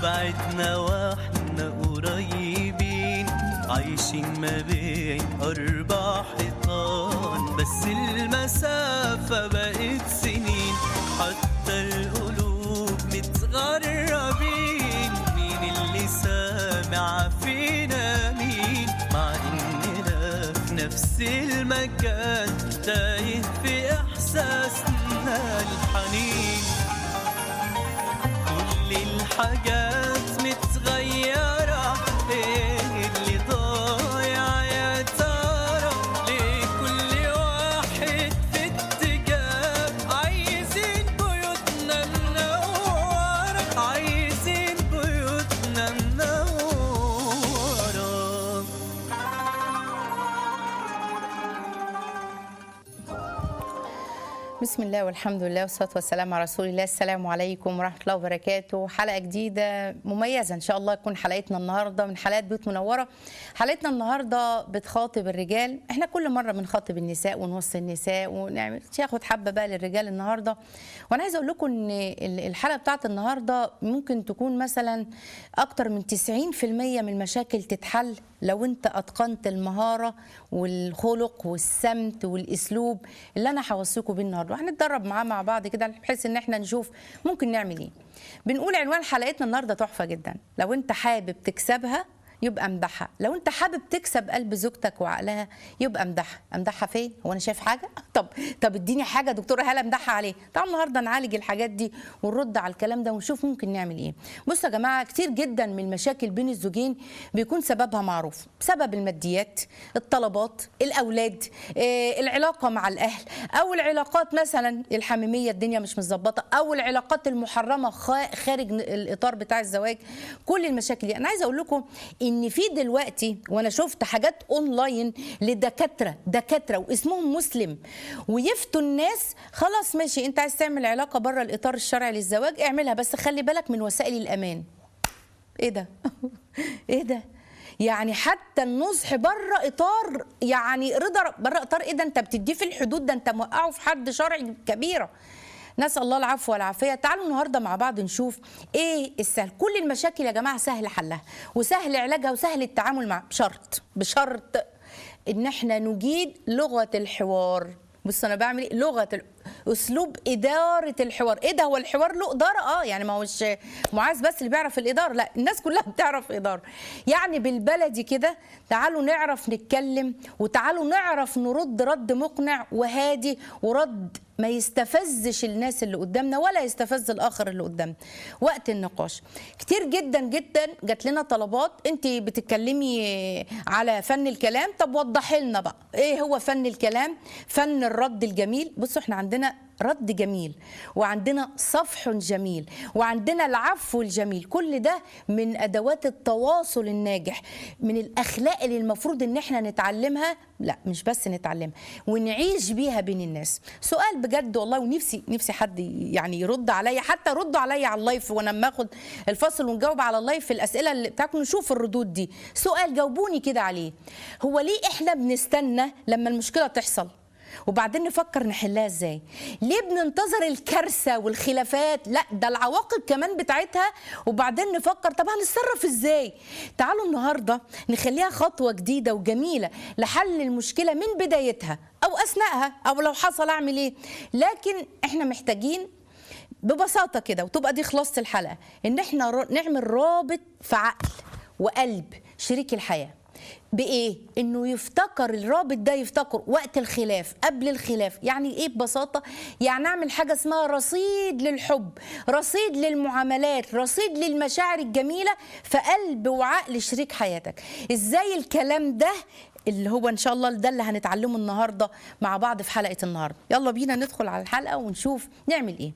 بعدنا واحنا قريبين عايشين ما بين أربع حيطان بس المسافة بقت سنين حتى القلوب متغربين مين اللي سامع فينا مين مع إننا في نفس المكان تايه في إحساسنا الحنين كل الحاجات متغيرة ايه اللي ضايع يا ترى ليه كل واحد في اتجاه عايزين بيوتنا منورة عايزين بيوتنا منورة بسم الله والحمد لله والصلاة والسلام على رسول الله السلام عليكم ورحمة الله وبركاته حلقة جديدة مميزة إن شاء الله تكون حلقتنا النهاردة من حلقات بيوت منورة حلقتنا النهاردة بتخاطب الرجال احنا كل مرة بنخاطب النساء ونوصي النساء ونعمل ياخد حبة بقى للرجال النهاردة وأنا عايزة أقول لكم إن ال- الحلقة بتاعت النهاردة ممكن تكون مثلا أكتر من 90% من المشاكل تتحل لو انت اتقنت المهاره والخلق والسمت والاسلوب اللي انا هوصيكم بيه النهارده وهنتدرب معاه مع بعض كده بحيث ان احنا نشوف ممكن نعمل ايه بنقول عنوان حلقتنا النهارده تحفه جدا لو انت حابب تكسبها يبقى امدحها لو انت حابب تكسب قلب زوجتك وعقلها يبقى امدحها امدحها فين هو انا شايف حاجه طب طب اديني حاجه دكتوره هلا امدحها عليه تعالوا النهارده نعالج الحاجات دي ونرد على الكلام ده ونشوف ممكن نعمل ايه بصوا يا جماعه كتير جدا من المشاكل بين الزوجين بيكون سببها معروف بسبب الماديات الطلبات الاولاد آه، العلاقه مع الاهل او العلاقات مثلا الحميميه الدنيا مش متظبطه او العلاقات المحرمه خا- خارج الاطار بتاع الزواج كل المشاكل دي انا عايزه اقول لكم ان في دلوقتي وانا شفت حاجات اونلاين لدكاتره دكاتره واسمهم مسلم ويفتوا الناس خلاص ماشي انت عايز تعمل علاقه بره الاطار الشرعي للزواج اعملها بس خلي بالك من وسائل الامان ايه ده ايه ده يعني حتى النصح بره اطار يعني رضا بره اطار ايه ده انت بتديه في الحدود ده انت موقعه في حد شرعي كبيره نسال الله العفو والعافيه تعالوا النهارده مع بعض نشوف ايه السهل كل المشاكل يا جماعه سهل حلها وسهل علاجها وسهل التعامل معها بشرط بشرط ان احنا نجيد لغه الحوار بص انا بعمل ايه لغه ال... اسلوب اداره الحوار ايه ده هو الحوار له اداره اه يعني ما هوش معاذ بس اللي بيعرف الاداره لا الناس كلها بتعرف اداره يعني بالبلدي كده تعالوا نعرف نتكلم وتعالوا نعرف نرد رد مقنع وهادي ورد ما يستفزش الناس اللي قدامنا ولا يستفز الاخر اللي قدامنا وقت النقاش كتير جدا جدا جات لنا طلبات انت بتتكلمي على فن الكلام طب وضحي لنا بقى ايه هو فن الكلام فن الرد الجميل بصوا احنا عندنا رد جميل وعندنا صفح جميل وعندنا العفو الجميل كل ده من ادوات التواصل الناجح من الاخلاق اللي المفروض ان احنا نتعلمها لا مش بس نتعلمها ونعيش بيها بين الناس سؤال بجد والله ونفسي نفسي حد يعني يرد عليا حتى ردوا عليا على اللايف وانا لما اخد الفصل ونجاوب على اللايف في الاسئله اللي بتاعتكم نشوف الردود دي سؤال جاوبوني كده عليه هو ليه احنا بنستنى لما المشكله تحصل وبعدين نفكر نحلها ازاي ليه بننتظر الكارثه والخلافات لا ده العواقب كمان بتاعتها وبعدين نفكر طب هنتصرف ازاي تعالوا النهارده نخليها خطوه جديده وجميله لحل المشكله من بدايتها او اثناءها او لو حصل اعمل ايه لكن احنا محتاجين ببساطه كده وتبقى دي خلاصه الحلقه ان احنا ر- نعمل رابط في عقل وقلب شريك الحياه بايه انه يفتكر الرابط ده يفتكر وقت الخلاف قبل الخلاف يعني ايه ببساطه يعني اعمل حاجه اسمها رصيد للحب رصيد للمعاملات رصيد للمشاعر الجميله في قلب وعقل شريك حياتك ازاي الكلام ده اللي هو ان شاء الله ده اللي هنتعلمه النهارده مع بعض في حلقه النهارده يلا بينا ندخل على الحلقه ونشوف نعمل ايه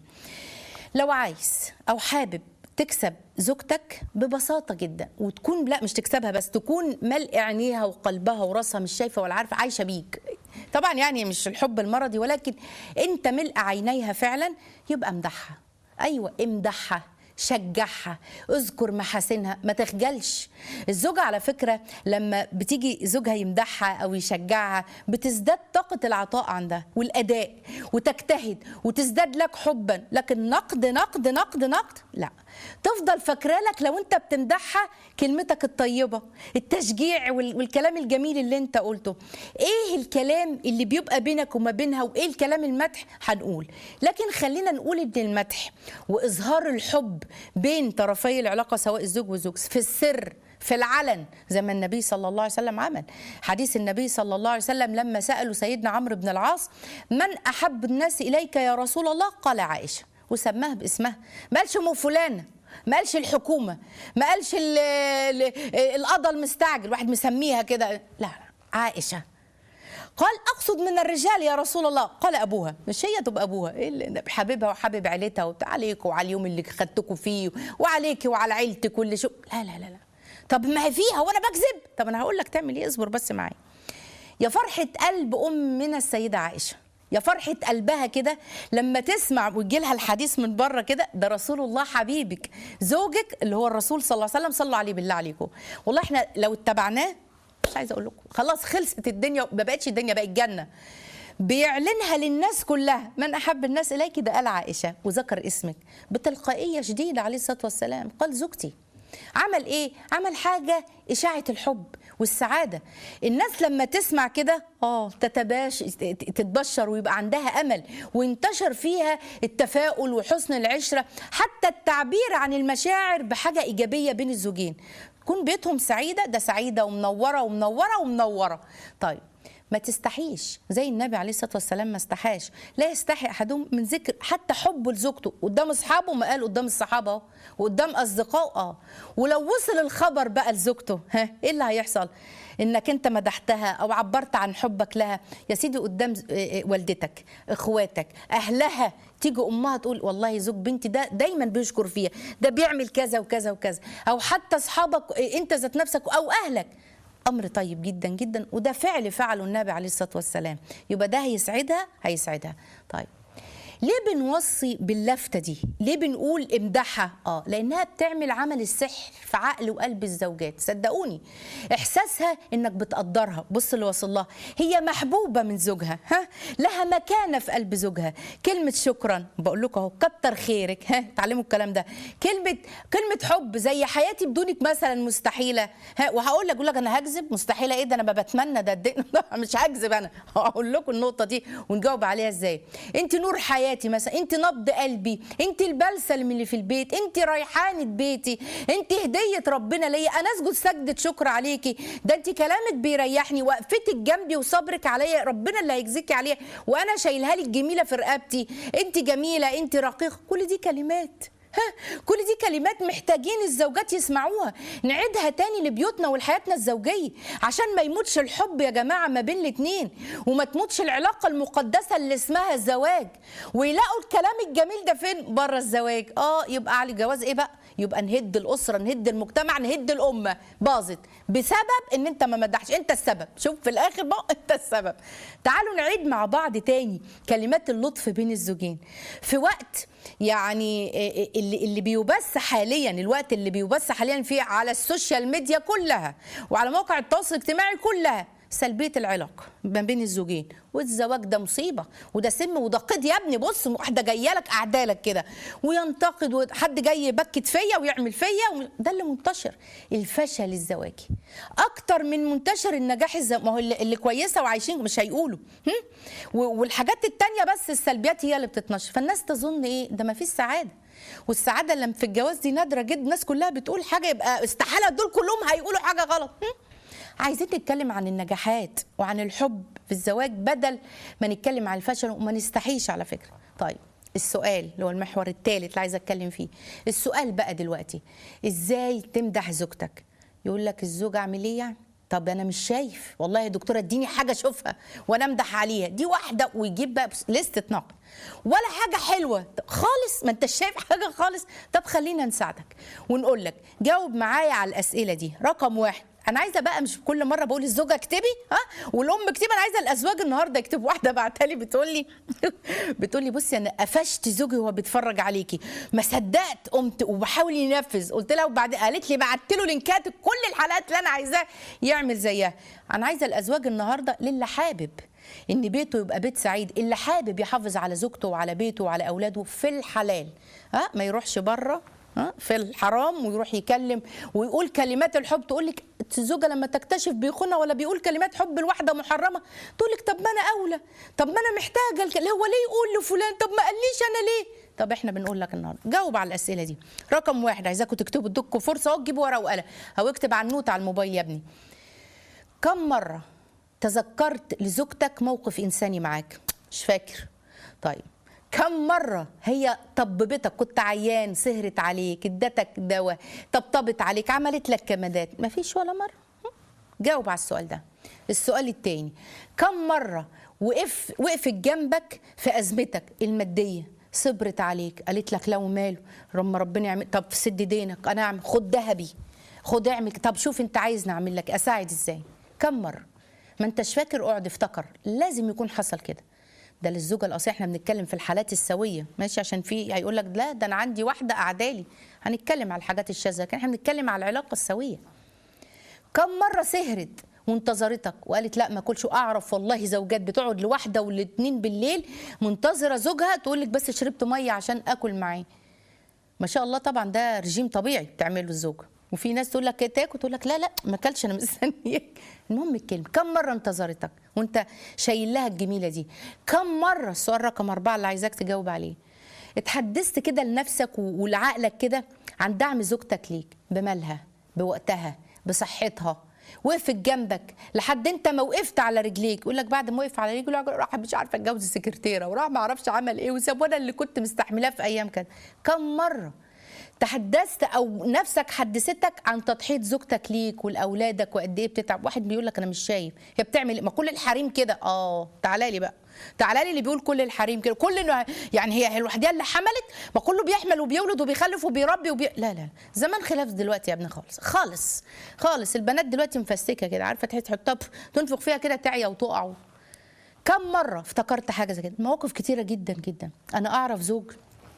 لو عايز او حابب تكسب زوجتك ببساطه جدا وتكون لا مش تكسبها بس تكون ملء عينيها وقلبها وراسها مش شايفه ولا عارفه عايشه بيك طبعا يعني مش الحب المرضي ولكن انت ملء عينيها فعلا يبقى امدحها ايوه امدحها شجعها اذكر محاسنها ما تخجلش الزوجة على فكرة لما بتيجي زوجها يمدحها أو يشجعها بتزداد طاقة العطاء عندها والأداء وتجتهد وتزداد لك حبا لكن نقد نقد نقد نقد لا تفضل فاكره لك لو انت بتمدحها كلمتك الطيبه التشجيع وال- والكلام الجميل اللي انت قلته ايه الكلام اللي بيبقى بينك وما بينها وايه الكلام المدح هنقول لكن خلينا نقول ان المدح واظهار الحب بين طرفي العلاقه سواء الزوج والزوج في السر في العلن زي ما النبي صلى الله عليه وسلم عمل حديث النبي صلى الله عليه وسلم لما سألوا سيدنا عمرو بن العاص من أحب الناس إليك يا رسول الله قال عائشة وسماها باسمها ما قالش ام فلانه ما قالش الحكومه ما قالش ال- ال- القضا المستعجل واحد مسميها كده لا لا عائشه قال اقصد من الرجال يا رسول الله قال ابوها مش هي تبقى ابوها إيه اللي حبيبها وحبيب عيلتها وبتاع عليك وعلى اليوم اللي خدتكوا فيه وعليك وعلى عيلتك واللي شو لا لا لا لا طب ما هي فيها وانا بكذب طب انا هقول لك تعمل ايه اصبر بس معايا يا فرحة قلب أمنا السيدة عائشة يا فرحة قلبها كده لما تسمع ويجي لها الحديث من بره كده ده رسول الله حبيبك زوجك اللي هو الرسول صلى الله عليه وسلم صلوا عليه بالله عليكم والله احنا لو اتبعناه مش عايزه اقول لكم خلاص خلصت الدنيا ما بقتش الدنيا بقت جنه بيعلنها للناس كلها من احب الناس اليك ده قال عائشه وذكر اسمك بتلقائيه شديده عليه الصلاه والسلام قال زوجتي عمل ايه عمل حاجه اشاعه الحب والسعاده الناس لما تسمع كده اه تتباش تتبشر ويبقى عندها امل وينتشر فيها التفاؤل وحسن العشره حتى التعبير عن المشاعر بحاجه ايجابيه بين الزوجين تكون بيتهم سعيده ده سعيده ومنوره ومنوره ومنوره طيب ما تستحيش زي النبي عليه الصلاه والسلام ما استحاش لا يستحي احدهم من ذكر حتى حبه لزوجته قدام اصحابه ما قال قدام الصحابه اهو وقدام اصدقائه اه ولو وصل الخبر بقى لزوجته ها ايه اللي هيحصل انك انت مدحتها او عبرت عن حبك لها يا سيدي قدام ز- إيه إيه والدتك اخواتك اهلها تيجي امها تقول والله زوج بنتي ده دايما بيشكر فيها ده بيعمل كذا وكذا وكذا او حتى اصحابك إيه، انت ذات نفسك او اهلك امر طيب جدا جدا وده فعل فعله النبي عليه الصلاه والسلام يبقى ده هيسعدها هيسعدها طيب ليه بنوصي باللفته دي ليه بنقول امدحها اه لانها بتعمل عمل السحر في عقل وقلب الزوجات صدقوني احساسها انك بتقدرها بص اللي وصل لها هي محبوبه من زوجها ها لها مكانه في قلب زوجها كلمه شكرا بقول لكم اهو كتر خيرك ها اتعلموا الكلام ده كلمه كلمه حب زي حياتي بدونك مثلا مستحيله ها وهقول لك اقول لك انا هكذب مستحيله ايه ده انا ما بتمنى ده الدين مش هكذب انا هقول لكم النقطه دي ونجاوب عليها ازاي انت نور حياتي مثلا انت نبض قلبي انت البلسم اللي في البيت انت ريحانه بيتي انت هديه ربنا ليا انا اسجد سجده شكر عليكي ده انت كلامك بيريحني وقفتك جنبي وصبرك عليا ربنا اللي هيجزيكي عليها وانا شايلها لك جميله في رقبتي انت جميله انت رقيقه كل دي كلمات ها كل دي كلمات محتاجين الزوجات يسمعوها نعيدها تاني لبيوتنا ولحياتنا الزوجية عشان ما يموتش الحب يا جماعة ما بين الاتنين وما تموتش العلاقة المقدسة اللي اسمها الزواج ويلاقوا الكلام الجميل ده فين بره الزواج اه يبقى على الجواز ايه بقى يبقى نهد الأسرة نهد المجتمع نهد الأمة باظت بسبب ان انت ما مدحش انت السبب شوف في الاخر بقى انت السبب تعالوا نعيد مع بعض تاني كلمات اللطف بين الزوجين في وقت يعني اللي اللي بيبث حاليا الوقت اللي بيبث حاليا فيه على السوشيال ميديا كلها وعلى مواقع التواصل الاجتماعي كلها سلبيه العلاقه ما بين الزوجين والزواج ده مصيبه وده سم وده قيد يا ابني بص واحده جايه لك قاعده لك كده وينتقد وحد جاي يبكت فيا ويعمل فيا و- ده اللي منتشر الفشل الزواجي اكتر من منتشر النجاح الزواجي ما هو اللي, اللي كويسه وعايشين مش هيقولوا هم؟ و- والحاجات التانية بس السلبيات هي اللي بتتنشر فالناس تظن ايه ده ما فيش سعاده والسعاده اللي في الجواز دي نادره جدا الناس كلها بتقول حاجه يبقى استحاله دول كلهم هيقولوا حاجه غلط هم؟ عايزين نتكلم عن النجاحات وعن الحب في الزواج بدل ما نتكلم عن الفشل وما نستحيش على فكره طيب السؤال اللي هو المحور الثالث اللي عايزه اتكلم فيه السؤال بقى دلوقتي ازاي تمدح زوجتك يقول لك الزوج اعمل ايه يعني طب انا مش شايف والله يا دكتوره اديني حاجه اشوفها وانا امدح عليها دي واحده ويجيب بقى لستة نقد ولا حاجه حلوه طب خالص ما انت شايف حاجه خالص طب خلينا نساعدك ونقول لك جاوب معايا على الاسئله دي رقم واحد انا عايزه بقى مش كل مره بقول الزوجه اكتبي ها والام اكتبي انا عايزه الازواج النهارده يكتبوا واحده بعتها لي بتقول لي بتقول لي بصي انا قفشت زوجي وهو بيتفرج عليكي ما صدقت قمت وبحاول ينفذ قلت لها وبعدين قالت لي بعت له لينكات كل الحلقات اللي انا عايزاه يعمل زيها انا عايزه الازواج النهارده للي حابب ان بيته يبقى بيت سعيد اللي حابب يحافظ على زوجته وعلى بيته وعلى اولاده في الحلال ها ما يروحش بره ها في الحرام ويروح يكلم ويقول كلمات الحب تقول لك الزوجه لما تكتشف بيخونها ولا بيقول كلمات حب لواحده محرمه تقول لك طب ما انا اولى طب ما انا محتاجه الك... هو ليه يقول لفلان طب ما قاليش انا ليه طب احنا بنقول لك النهارده جاوب على الاسئله دي رقم واحد عايزاكم تكتبوا ادوكم فرصه اهو تجيبوا ورقه وقلم او اكتب على النوت على الموبايل يا ابني كم مره تذكرت لزوجتك موقف انساني معاك مش فاكر طيب كم مرة هي طببتك كنت عيان سهرت عليك ادتك دواء طبطبت عليك عملت لك كمادات مفيش ولا مرة جاوب على السؤال ده السؤال التاني كم مرة وقف وقفت جنبك في أزمتك المادية صبرت عليك قالت لك لو ماله لما ربنا يعمل طب سد دينك انا اعمل خد ذهبي خد اعمل طب شوف انت عايزني اعمل لك اساعد ازاي كم مره ما انتش فاكر اقعد افتكر لازم يكون حصل كده ده للزوجه الاصيله احنا بنتكلم في الحالات السويه ماشي عشان في هيقول لك لا ده انا عندي واحده قعدالي هنتكلم على الحاجات الشاذه لكن احنا بنتكلم على العلاقه السويه كم مره سهرت وانتظرتك وقالت لا ما كلش اعرف والله زوجات بتقعد لواحده والاتنين بالليل منتظره زوجها تقول لك بس شربت ميه عشان اكل معاه ما شاء الله طبعا ده رجيم طبيعي بتعمله الزوجه وفي ناس تقول لك تاكل تقول لك لا لا ما اكلش انا مستنيك المهم الكلمه كم مره انتظرتك وانت شايل لها الجميله دي كم مره السؤال رقم أربعة اللي عايزاك تجاوب عليه اتحدثت كده لنفسك ولعقلك كده عن دعم زوجتك ليك بمالها بوقتها بصحتها وقفت جنبك لحد انت ما وقفت على رجليك يقول لك بعد ما وقف على رجله راح مش عارفه اتجوز السكرتيره وراح ما اعرفش عمل ايه وساب وانا اللي كنت مستحملاه في ايام كده كم مره تحدثت او نفسك حدثتك عن تضحيه زوجتك ليك ولاولادك وقد ايه بتتعب واحد بيقول لك انا مش شايف هي بتعمل إيه؟ ما كل الحريم كده اه تعالى لي بقى تعالى لي اللي بيقول كل الحريم كده كل إنه يعني هي هي لوحدها اللي حملت ما كله بيحمل وبيولد وبيخلف وبيربي وبي... لا لا زمان خلاف دلوقتي يا ابني خالص خالص خالص البنات دلوقتي مفسكه كده عارفه تحس تحطها تنفخ فيها كده تعيا وتقع كم مره افتكرت حاجه زي كده مواقف كتيره جدا جدا انا اعرف زوج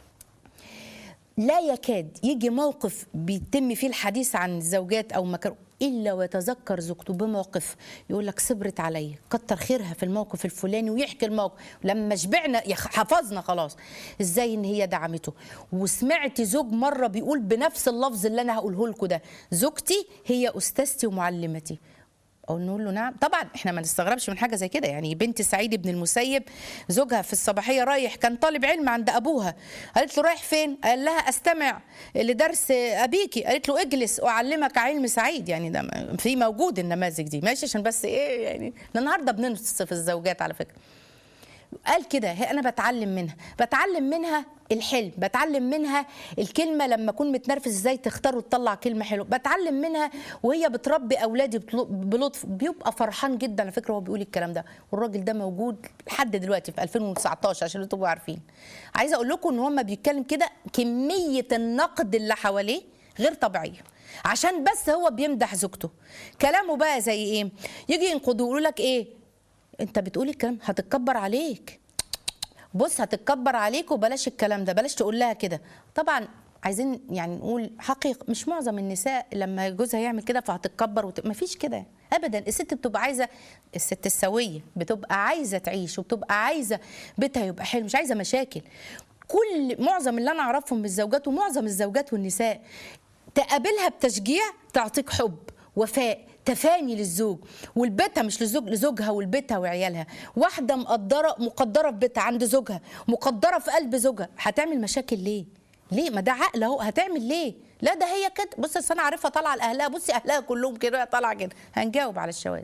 لا يكاد يجي موقف بيتم فيه الحديث عن الزوجات او مكان الا ويتذكر زوجته بموقف يقول لك صبرت عليا كتر خيرها في الموقف الفلاني ويحكي الموقف لما شبعنا يخ- حفظنا خلاص ازاي ان هي دعمته وسمعت زوج مره بيقول بنفس اللفظ اللي انا هقوله لكم ده زوجتي هي استاذتي ومعلمتي او نقول له نعم طبعا احنا ما نستغربش من حاجه زي كده يعني بنت سعيد بن المسيب زوجها في الصباحيه رايح كان طالب علم عند ابوها قالت له رايح فين قال لها استمع لدرس ابيكي قالت له اجلس اعلمك علم سعيد يعني ده في موجود النماذج دي ماشي عشان بس ايه يعني إحنا النهارده بننصف الزوجات على فكره قال كده هي انا بتعلم منها بتعلم منها الحلم بتعلم منها الكلمه لما اكون متنرفز ازاي تختار وتطلع كلمه حلوه بتعلم منها وهي بتربي اولادي بطل- بلطف بيبقى فرحان جدا على فكره وهو بيقول الكلام ده والراجل ده موجود لحد دلوقتي في 2019 عشان تبقوا عارفين عايزه اقول لكم ان هو ما بيتكلم كده كميه النقد اللي حواليه غير طبيعيه عشان بس هو بيمدح زوجته كلامه بقى زي ايه يجي ينقضوا يقولوا لك ايه انت بتقولي الكلام هتتكبر عليك بص هتتكبر عليك وبلاش الكلام ده بلاش تقول لها كده طبعا عايزين يعني نقول حقيقة مش معظم النساء لما جوزها يعمل كده فهتتكبر وت... مفيش كده ابدا الست بتبقى عايزه الست السويه بتبقى عايزه تعيش وبتبقى عايزه بيتها يبقى حلو مش عايزه مشاكل كل معظم اللي انا اعرفهم من الزوجات ومعظم الزوجات والنساء تقابلها بتشجيع تعطيك حب وفاء تفاني للزوج والبيتها مش لزوج لزوجها والبيتها وعيالها واحده مقدره مقدره في بيتها عند زوجها مقدره في قلب زوجها هتعمل مشاكل ليه ليه ما ده عقل اهو هتعمل ليه لا ده هي كده بص أصل انا عارفها طالعه لاهلها بصي اهلها كلهم كده طالعه كده هنجاوب على الشواذ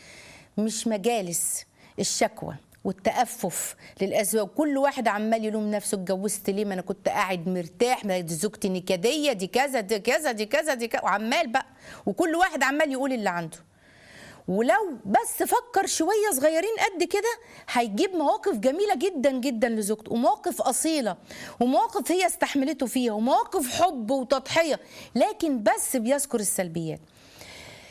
مش مجالس الشكوى والتأفف للأزواج كل واحد عمال يلوم نفسه اتجوزت ليه ما أنا كنت قاعد مرتاح ما دي زوجتي نكدية دي كذا دي كذا دي كذا دي كذا وعمال بقى وكل واحد عمال يقول اللي عنده ولو بس فكر شوية صغيرين قد كده هيجيب مواقف جميلة جدا جدا لزوجته ومواقف أصيلة ومواقف هي استحملته فيها ومواقف حب وتضحية لكن بس بيذكر السلبيات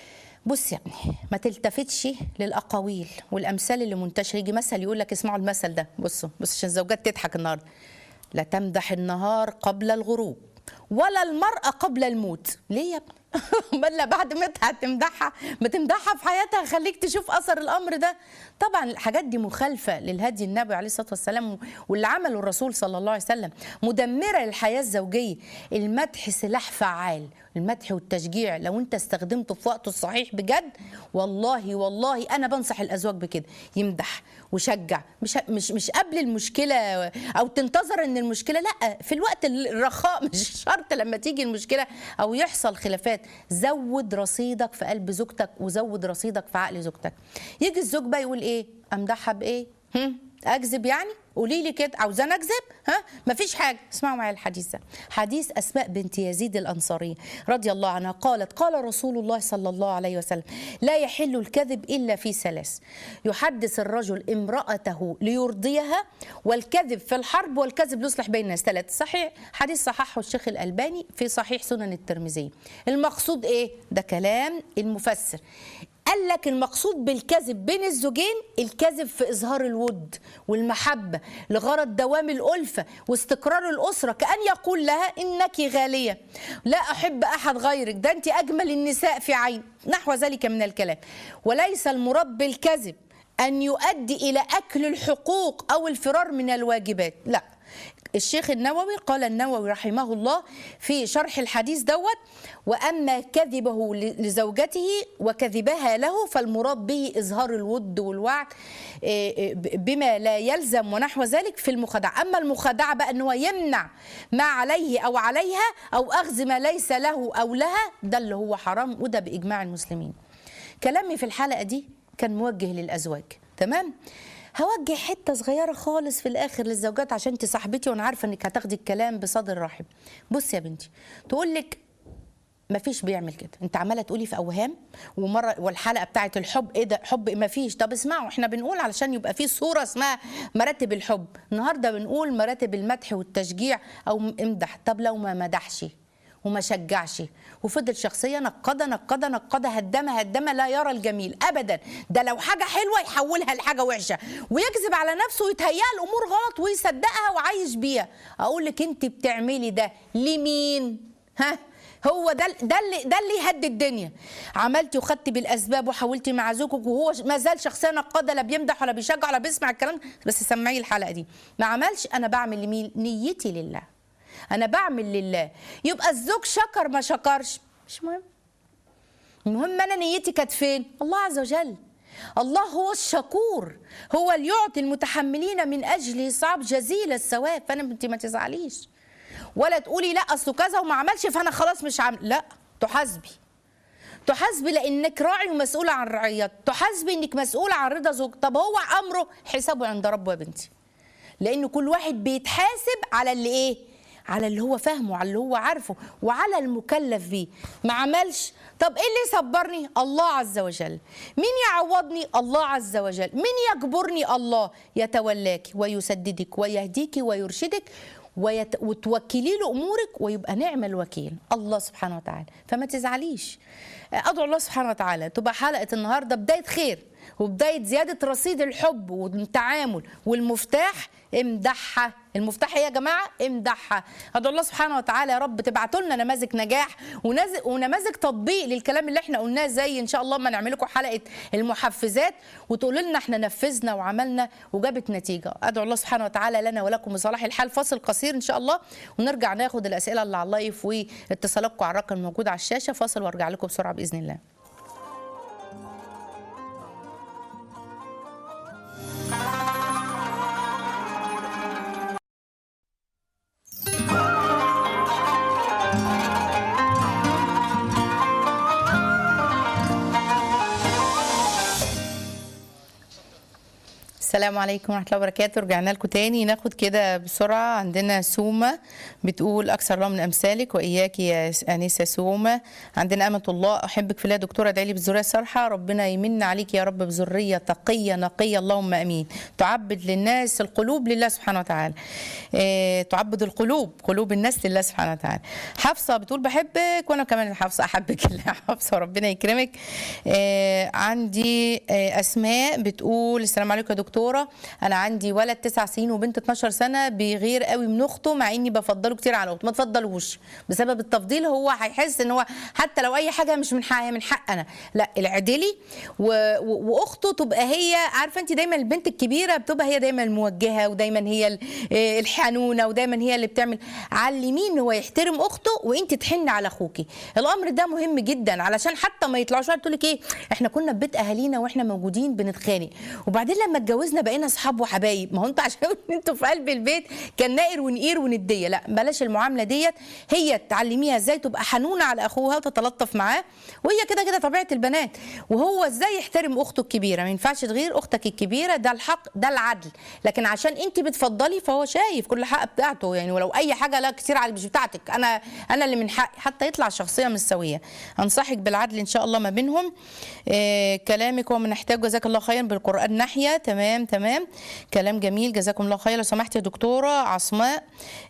بص يا ابني ما تلتفتش للاقاويل والامثال اللي منتشره يجي مثل يقول لك اسمعوا المثل ده بصوا بص عشان الزوجات تضحك النهارده لا تمدح النهار قبل الغروب ولا المرأة قبل الموت ليه يا ابني بل بعد ما هتمدحها ما تمدحها في حياتها خليك تشوف اثر الامر ده طبعا الحاجات دي مخالفه للهدي النبوي عليه الصلاه والسلام واللي عمله الرسول صلى الله عليه وسلم مدمره للحياه الزوجيه المدح سلاح فعال المدح والتشجيع لو انت استخدمته في وقته الصحيح بجد والله والله انا بنصح الازواج بكده يمدح وشجع مش مش مش قبل المشكله او تنتظر ان المشكله لا في الوقت الرخاء مش شرط لما تيجي المشكله او يحصل خلافات زود رصيدك في قلب زوجتك وزود رصيدك في عقل زوجتك يجي الزوج بقى يقول ايه امدحها بايه هم؟ اكذب يعني قولي لي كده عاوزاني اكذب ها مفيش حاجه اسمعوا معايا الحديث ده حديث اسماء بنت يزيد الانصاريه رضي الله عنها قالت قال رسول الله صلى الله عليه وسلم لا يحل الكذب الا في ثلاث يحدث الرجل امراته ليرضيها والكذب في الحرب والكذب يصلح بين الناس ثلاث صحيح حديث صححه الشيخ الالباني في صحيح سنن الترمذي المقصود ايه ده كلام المفسر قال لك المقصود بالكذب بين الزوجين الكذب في اظهار الود والمحبه لغرض دوام الالفه واستقرار الاسره كان يقول لها انك غاليه لا احب احد غيرك ده انت اجمل النساء في عين نحو ذلك من الكلام وليس المراد بالكذب ان يؤدي الى اكل الحقوق او الفرار من الواجبات لا الشيخ النووي قال النووي رحمه الله في شرح الحديث دوت واما كذبه لزوجته وكذبها له فالمراد به اظهار الود والوعد بما لا يلزم ونحو ذلك في المخادعه اما المخادعه بقى ان هو يمنع ما عليه او عليها او اخذ ما ليس له او لها ده اللي هو حرام وده باجماع المسلمين كلامي في الحلقه دي كان موجه للازواج تمام هوجه حته صغيره خالص في الاخر للزوجات عشان انت صاحبتي وانا عارفه انك هتاخدي الكلام بصدر رحب بصي يا بنتي تقول لك ما فيش بيعمل كده انت عماله تقولي في اوهام ومره والحلقه بتاعت الحب ايه ده حب ما فيش طب اسمعوا احنا بنقول علشان يبقى في صوره اسمها مراتب الحب النهارده بنقول مراتب المدح والتشجيع او امدح طب لو ما مدحش وما شجعش وفضل شخصية نقدة نقدة نقدة هدمة هدمة لا يرى الجميل أبدا ده لو حاجة حلوة يحولها لحاجة وحشة ويكذب على نفسه ويتهيأ الأمور غلط ويصدقها وعايش بيها أقول لك أنت بتعملي ده لمين ها هو ده ده اللي ده اللي يهدي الدنيا عملتي وخدتي بالاسباب وحاولتي مع زوجك وهو ما زال شخصيه نقاده لا بيمدح ولا بيشجع ولا بيسمع الكلام بس سمعي الحلقه دي ما عملش انا بعمل لمين نيتي لله انا بعمل لله يبقى الزوج شكر ما شكرش مش مهم المهم انا نيتي كانت فين الله عز وجل الله هو الشكور هو اللي يعطي المتحملين من اجله صعب جزيل الثواب فانا انت ما تزعليش ولا تقولي لا اصله كذا وما عملش فانا خلاص مش عامل لا تحاسبي تحاسبي لانك راعي ومسؤوله عن رعيات تحاسبي انك مسؤوله عن رضا زوج طب هو امره حسابه عند ربه يا بنتي لان كل واحد بيتحاسب على اللي ايه على اللي هو فاهمه على اللي هو عارفه وعلى المكلف بيه ما عملش طب ايه اللي يصبرني الله عز وجل مين يعوضني الله عز وجل مين يجبرني الله يتولاك ويسددك ويهديك ويرشدك ويت... وتوكلي له امورك ويبقى نعم الوكيل الله سبحانه وتعالى فما تزعليش ادعو الله سبحانه وتعالى تبقى حلقه النهارده بدايه خير وبدايه زياده رصيد الحب والتعامل والمفتاح امدحها المفتاح ايه يا جماعه امدحها ادعو الله سبحانه وتعالى يا رب تبعتوا لنا نماذج نجاح ونز- ونماذج تطبيق للكلام اللي احنا قلناه زي ان شاء الله ما نعمل لكم حلقه المحفزات وتقولوا لنا احنا نفذنا وعملنا وجابت نتيجه ادعو الله سبحانه وتعالى لنا ولكم بصلاح الحال فاصل قصير ان شاء الله ونرجع ناخد الاسئله اللي على اللايف واتصالاتكم على الرقم الموجود على الشاشه فاصل وارجع لكم بسرعه باذن الله السلام عليكم ورحمة الله وبركاته رجعنا لكم تاني ناخد كده بسرعة عندنا سومة بتقول أكثر الله من أمثالك وإياك يا أنسة سومة عندنا أمة الله أحبك في الله دكتورة ادعي لي بالذرية الصالحة ربنا يمن عليك يا رب بذرية تقية نقية اللهم أمين تعبد للناس القلوب لله سبحانه وتعالى إيه تعبد القلوب قلوب الناس لله سبحانه وتعالى حفصة بتقول بحبك وأنا كمان حفصة أحبك الله حفصة ربنا يكرمك إيه عندي إيه أسماء بتقول السلام عليكم يا دكتوره انا عندي ولد 9 سنين وبنت 12 سنه بيغير قوي من اخته مع اني بفضله كتير على اخته ما تفضلوش بسبب التفضيل هو هيحس ان هو حتى لو اي حاجه مش من حقها من حق انا لا العدلي و... و... واخته تبقى هي عارفه انت دايما البنت الكبيره بتبقى هي دايما الموجهه ودايما هي ال- آه، الحنونه ودايما هي اللي بتعمل علميه ان هو يحترم اخته وانت تحن على اخوكي الامر ده مهم جدا علشان حتى ما يطلعوش تقول لك ايه احنا كنا في بيت اهالينا واحنا موجودين بنتخانق وبعدين لما اتجوزنا بقينا اصحاب وحبايب ما هو انتوا عشان انتوا في قلب البيت كان نائر ونقير ونديه لا بلاش المعامله ديت هي تعلميها ازاي تبقى حنونه على اخوها وتتلطف معاه وهي كده كده طبيعه البنات وهو ازاي يحترم اخته الكبيره ما ينفعش تغير اختك الكبيره ده الحق ده العدل لكن عشان انت بتفضلي فهو شايف كل حق بتاعته يعني ولو اي حاجه لا كتير على مش بتاعتك انا انا اللي من حقي حتى يطلع شخصيه مش سويه انصحك بالعدل ان شاء الله ما بينهم إيه كلامك هو من نحتاج جزاك الله خيرا بالقران ناحيه تمام تمام كلام جميل جزاكم الله خير لو سمحت يا دكتوره عصماء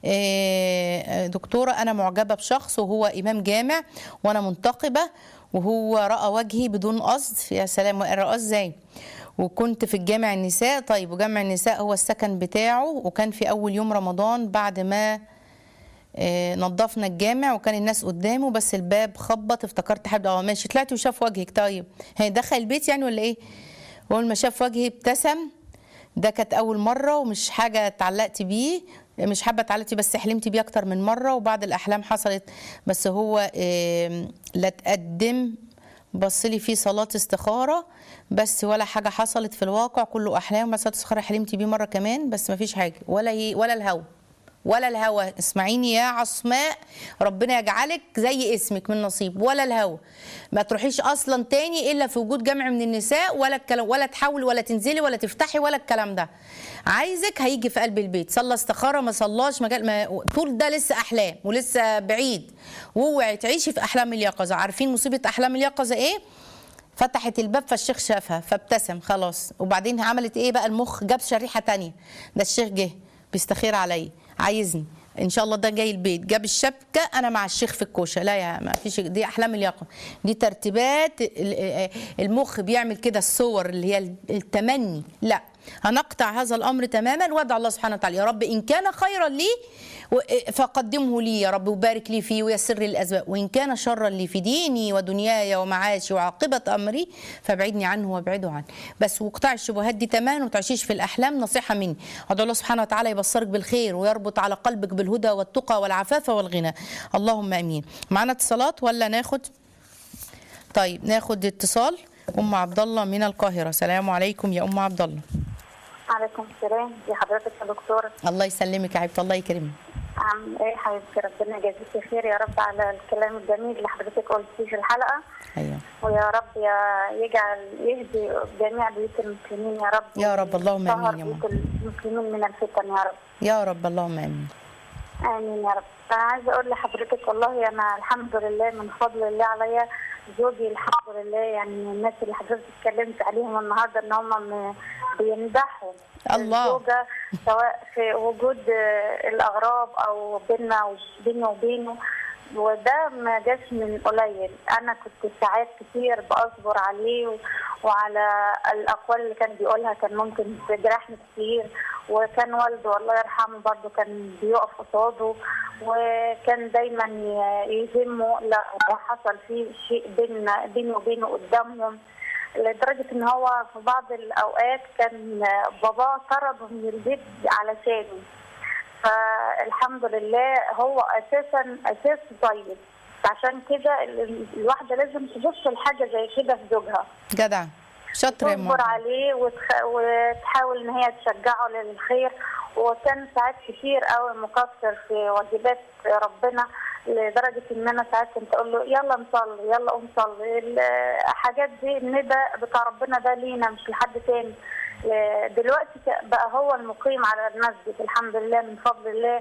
إيه دكتوره انا معجبه بشخص وهو امام جامع وانا منتقبه وهو راى وجهي بدون قصد يا سلام رأى ازاي وكنت في الجامع النساء طيب وجامع النساء هو السكن بتاعه وكان في اول يوم رمضان بعد ما آه، نظفنا الجامع وكان الناس قدامه بس الباب خبط افتكرت حد اه ماشي طلعت وشاف وجهك طيب هي دخل البيت يعني ولا ايه اول ما شاف وجهي ابتسم ده كانت اول مره ومش حاجه اتعلقت بيه مش حابه اتعلقت بيه بس حلمت بيه اكتر من مره وبعض الاحلام حصلت بس هو آم، لا تقدم بص لي فيه صلاه استخاره بس ولا حاجه حصلت في الواقع كله احلام بس صلاه استخاره حلمت بيه مره كمان بس ما فيش حاجه ولا ي- ولا الهوا ولا الهوى اسمعيني يا عصماء ربنا يجعلك زي اسمك من نصيب ولا الهوى ما تروحيش اصلا تاني الا في وجود جمع من النساء ولا الكلام ولا تحاولي ولا تنزلي ولا تفتحي ولا الكلام ده عايزك هيجي في قلب البيت صلى استخاره ما صلاش مجال ما طول ده لسه احلام ولسه بعيد واوعي تعيشي في احلام اليقظه عارفين مصيبه احلام اليقظه ايه فتحت الباب فالشيخ شافها فابتسم خلاص وبعدين عملت ايه بقى المخ جاب شريحه تانية ده الشيخ جه بيستخير عليا عايزني ان شاء الله ده جاي البيت جاب الشبكه انا مع الشيخ في الكوشه لا يا ما فيش دي احلام اليقظه دي ترتيبات ال- المخ بيعمل كده الصور اللي هي التمني لا هنقطع هذا الامر تماما وادعو الله سبحانه وتعالى يا رب ان كان خيرا لي و- فقدمه لي يا رب وبارك لي فيه ويسر لي الاسباب وان كان شرا لي في ديني ودنياي ومعاشي وعاقبه امري فابعدني عنه وابعده عنه بس واقطعي الشبهات دي تماما وما تعيشيش في الاحلام نصيحه مني ادعو الله سبحانه وتعالى يبصرك بالخير ويربط على قلبك بالهدى والتقى والعفاف والغنى اللهم امين معانا اتصالات ولا ناخد طيب ناخد اتصال ام عبد الله من القاهره السلام عليكم يا ام عبد الله عليكم السلام يا حضرتك يا دكتورة الله يسلمك يا حبيبتي الله يكرمك عم ايه حبيبتي ربنا يجازيكي خير يا رب على الكلام الجميل اللي حضرتك قلتيه في الحلقة ايوه ويا رب يا يجعل يهدي جميع بيوت المسلمين يا رب يا رب، اللهم ويطهر آمين يا بيوت المسلمين من الفتن يا رب يا رب اللهم امين امين يا رب انا عايزه اقول لحضرتك والله انا الحمد لله من فضل الله عليا زوجي الحمد لله يعني من الناس اللي حضرتك اتكلمت عليهم النهارده ان هم م- بيمدحوا الله. الزوجه سواء في وجود آه، الاغراب او بيننا بيني وبينه وده ما جاش من قليل انا كنت ساعات كتير باصبر عليه و- وعلى الاقوال اللي كان بيقولها كان ممكن تجرحني كتير وكان والده الله يرحمه برضه كان بيقف قصاده وكان دايما ي- يذمه لو حصل فيه شيء بيننا بيني وبينه قدامهم لدرجة ان هو في بعض الاوقات كان باباه طرده من البيت علشاني فالحمد لله هو اساسا اساس طيب عشان كده ال- الواحده لازم تبص لحاجه زي كده في زوجها جدع شاطره يا تصبر ماما عليه وتخ... وتحاول ان هي تشجعه للخير وكان ساعات كتير قوي مقصر في واجبات ربنا لدرجه ان انا ساعات كنت اقول له يلا نصلي يلا قوم صلي الحاجات دي الندى بتاع ربنا ده لينا مش لحد تاني آه، دلوقتي ك- بقى هو المقيم على المسجد الحمد لله من فضل الله